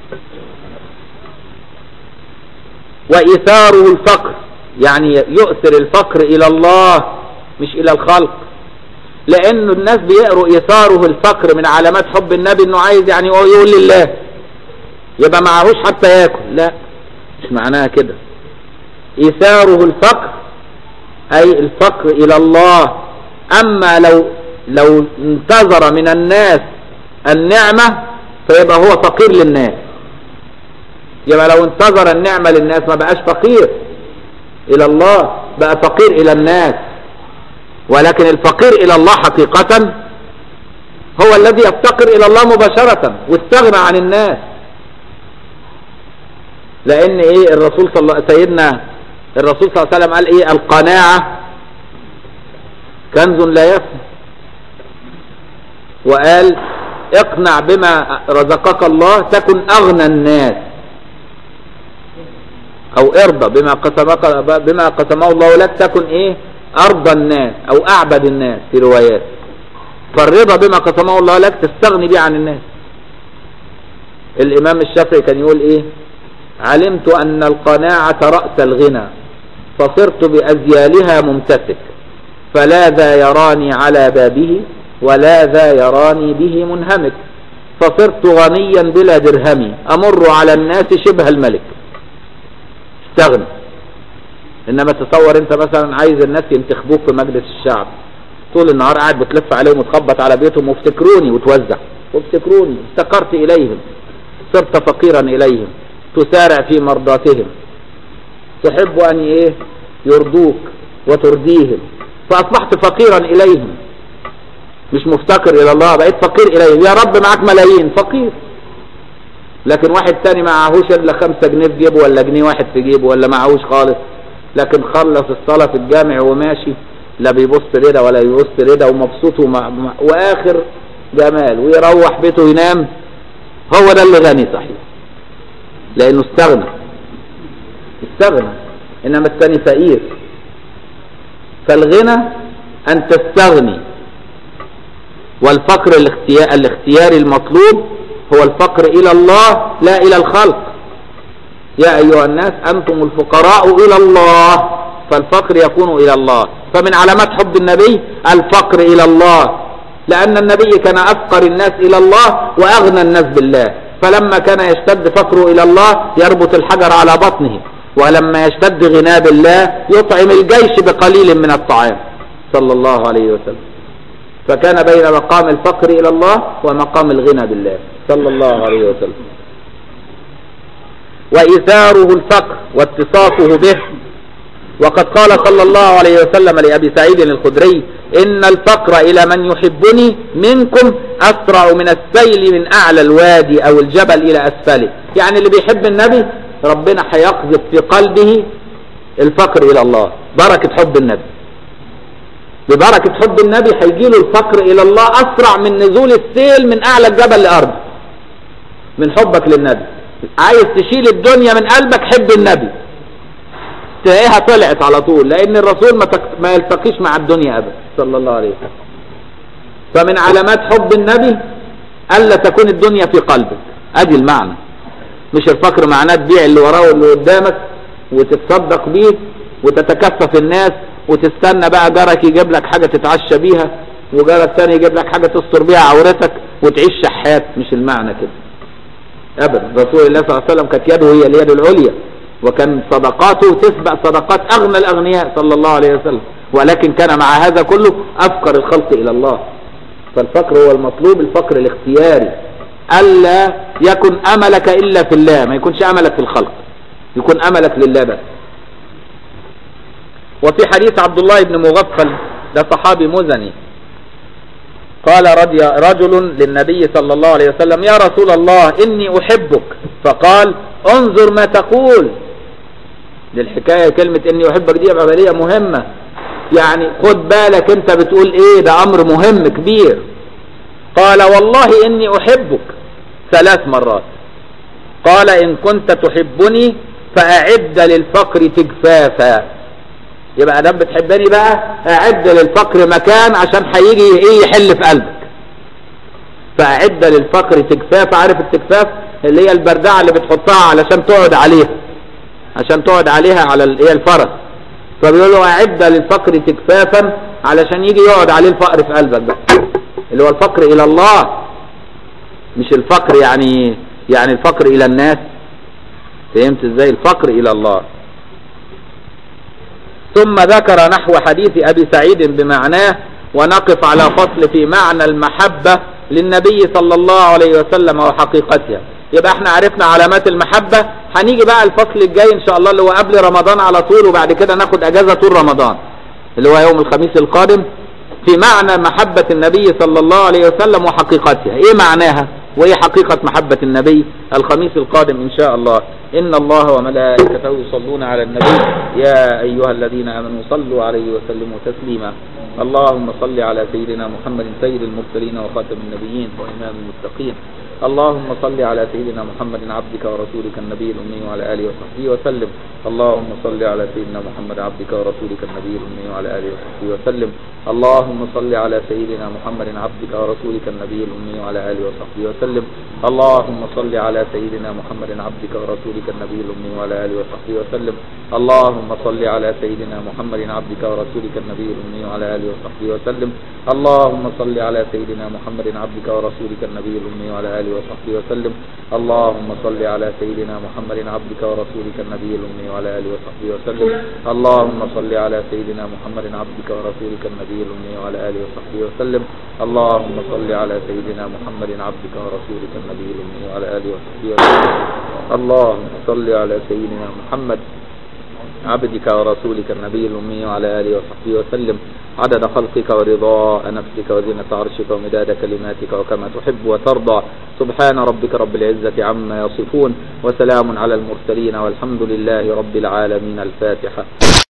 وإثاره الفقر يعني يؤثر الفقر إلى الله مش إلى الخلق لأن الناس بيقروا إثاره الفقر من علامات حب النبي إنه عايز يعني هو يقول لله يبقى معهوش حتى ياكل لا مش معناها كده إثاره الفقر أي الفقر إلى الله أما لو لو انتظر من الناس النعمة فيبقى هو فقير للناس يبقى لو انتظر النعمة للناس ما بقاش فقير إلى الله بقى فقير إلى الناس ولكن الفقير إلى الله حقيقة هو الذي يفتقر إلى الله مباشرة واستغنى عن الناس لأن إيه الرسول صلى الله سيدنا الرسول صلى الله عليه وسلم قال إيه القناعة كنز لا يفنى وقال اقنع بما رزقك الله تكن أغنى الناس أو ارضى بما قسمك بما قسمه الله لك تكن إيه أرضى الناس أو أعبد الناس في روايات فالرضا بما قسمه الله لك تستغني به عن الناس الإمام الشافعي كان يقول إيه علمت أن القناعة رأس الغنى فصرت بأزيالها ممتسك فلا ذا يراني على بابه ولا ذا يراني به منهمك فصرت غنيا بلا درهم أمر على الناس شبه الملك استغنى إنما تصور أنت مثلا عايز الناس ينتخبوك في مجلس الشعب طول النهار قاعد بتلف عليهم وتخبط على بيتهم وافتكروني وتوزع وافتكروني افتقرت إليهم صرت فقيرا إليهم تسارع في مرضاتهم تحب أن إيه يرضوك وترضيهم فأصبحت فقيرا إليهم مش مفتقر إلى الله بقيت فقير إليهم يا رب معاك ملايين فقير لكن واحد تاني معهوش إلا خمسة جنيه في جيبه ولا جنيه واحد في جيبه ولا معهوش خالص لكن خلص الصلاة في الجامع وماشي لا بيبص لده ولا بيبص لده ومبسوط ومع... وآخر جمال ويروح بيته ينام هو ده اللي غني صحيح لانه استغنى استغنى انما الثاني فقير فالغنى ان تستغني والفقر الاختيار الاختياري المطلوب هو الفقر الى الله لا الى الخلق يا ايها الناس انتم الفقراء الى الله فالفقر يكون الى الله فمن علامات حب النبي الفقر الى الله لان النبي كان افقر الناس الى الله واغنى الناس بالله فلما كان يشتد فقره إلى الله يربط الحجر على بطنه ولما يشتد غناه بالله يطعم الجيش بقليل من الطعام صلى الله عليه وسلم فكان بين مقام الفقر إلى الله ومقام الغنى بالله صلى الله عليه وسلم وإثاره الفقر واتصافه به وقد قال صلى الله عليه وسلم لأبي سعيد الخدري إن الفقر إلى من يحبني منكم أسرع من السيل من أعلى الوادي أو الجبل إلى أسفله يعني اللي بيحب النبي ربنا هيقذف في قلبه الفقر إلى الله بركة حب النبي ببركة حب النبي هيجيله الفقر إلى الله أسرع من نزول السيل من أعلى الجبل لأرض من حبك للنبي عايز تشيل الدنيا من قلبك حب النبي تلاقيها طلعت على طول لان الرسول ما, تك... ما يلتقيش مع الدنيا ابدا صلى الله عليه وسلم فمن علامات حب النبي الا تكون الدنيا في قلبك ادي المعنى مش الفقر معناه تبيع اللي وراه واللي قدامك وتتصدق بيه وتتكفف الناس وتستنى بقى جارك يجيب لك حاجة تتعشى بيها وجارك تاني يجيب لك حاجة تستر بيها عورتك وتعيش شحات مش المعنى كده ابدا رسول الله صلى الله عليه وسلم كانت يده هي اليد العليا وكان صدقاته تسبق صدقات اغنى الاغنياء صلى الله عليه وسلم ولكن كان مع هذا كله افقر الخلق الى الله فالفقر هو المطلوب الفقر الاختياري الا يكن املك الا في الله ما يكونش املك في الخلق يكون املك لله بس وفي حديث عبد الله بن مغفل ده صحابي مزني قال رضي رجل للنبي صلى الله عليه وسلم يا رسول الله إني أحبك فقال انظر ما تقول دي الحكاية كلمة إني أحبك دي عملية مهمة يعني خد بالك أنت بتقول إيه ده أمر مهم كبير قال والله إني أحبك ثلاث مرات قال إن كنت تحبني فأعد للفقر تجفافا يبقى ادام بتحبني بقى اعد للفقر مكان عشان هيجي ايه يحل في قلبك فاعد للفقر تجفاف عارف التجفاف اللي هي البردعه اللي بتحطها علشان تقعد عليها عشان تقعد عليها على ال- هي الفرس فبيقول له اعد للفقر تجفافا علشان يجي يقعد عليه الفقر في قلبك بقى اللي هو الفقر الى الله مش الفقر يعني يعني الفقر الى الناس فهمت ازاي الفقر الى الله ثم ذكر نحو حديث أبي سعيد بمعناه ونقف على فصل في معنى المحبة للنبي صلى الله عليه وسلم وحقيقتها يبقى احنا عرفنا علامات المحبة هنيجي بقى الفصل الجاي ان شاء الله اللي هو قبل رمضان على طول وبعد كده ناخد اجازة طول رمضان اللي هو يوم الخميس القادم في معنى محبة النبي صلى الله عليه وسلم وحقيقتها ايه معناها وايه حقيقة محبة النبي الخميس القادم ان شاء الله ان الله وملائكته يصلون على النبي يا ايها الذين امنوا صلوا عليه وسلموا تسليما اللهم صل على سيدنا محمد سيد المرسلين وخاتم النبيين وامام المتقين اللهم صل على سيدنا محمد عبدك ورسولك النبي الأمي وعلى آله وصحبه وسلم اللهم صل على سيدنا محمد عبدك ورسولك النبي الأمي وعلى آله وصحبه وسلم اللهم صل على سيدنا محمد عبدك ورسولك النبي الأمي وعلى آله وصحبه وسلم اللهم صل على سيدنا محمد عبدك ورسولك النبي الأمي وعلى آله وصحبه وسلم اللهم صل على سيدنا محمد عبدك ورسولك النبي الأمي وعلى آله وصحبه وسلم اللهم صل على سيدنا محمد عبدك ورسولك النبي الأمي وعلى آله وصحبه وسلم اللهم صل على سيدنا محمد عبدك ورسولك النبي الأمي وعلى آله وصحبه وسلم اللهم صل على سيدنا محمد عبدك ورسولك النبي الأمي وعلى آله وصحبه وسلم اللهم صل على سيدنا محمد عبدك ورسولك النبي الأمي وعلى آله وصحبه وسلم اللهم صل على سيدنا محمد عبدك ورسولك النبي الأمي وعلى آله وصحبه وسلم عدد خلقك ورضاء نفسك وزنة عرشك ومداد كلماتك وكما تحب وترضى سبحان ربك رب العزة عما يصفون وسلام على المرسلين والحمد لله رب العالمين الفاتحة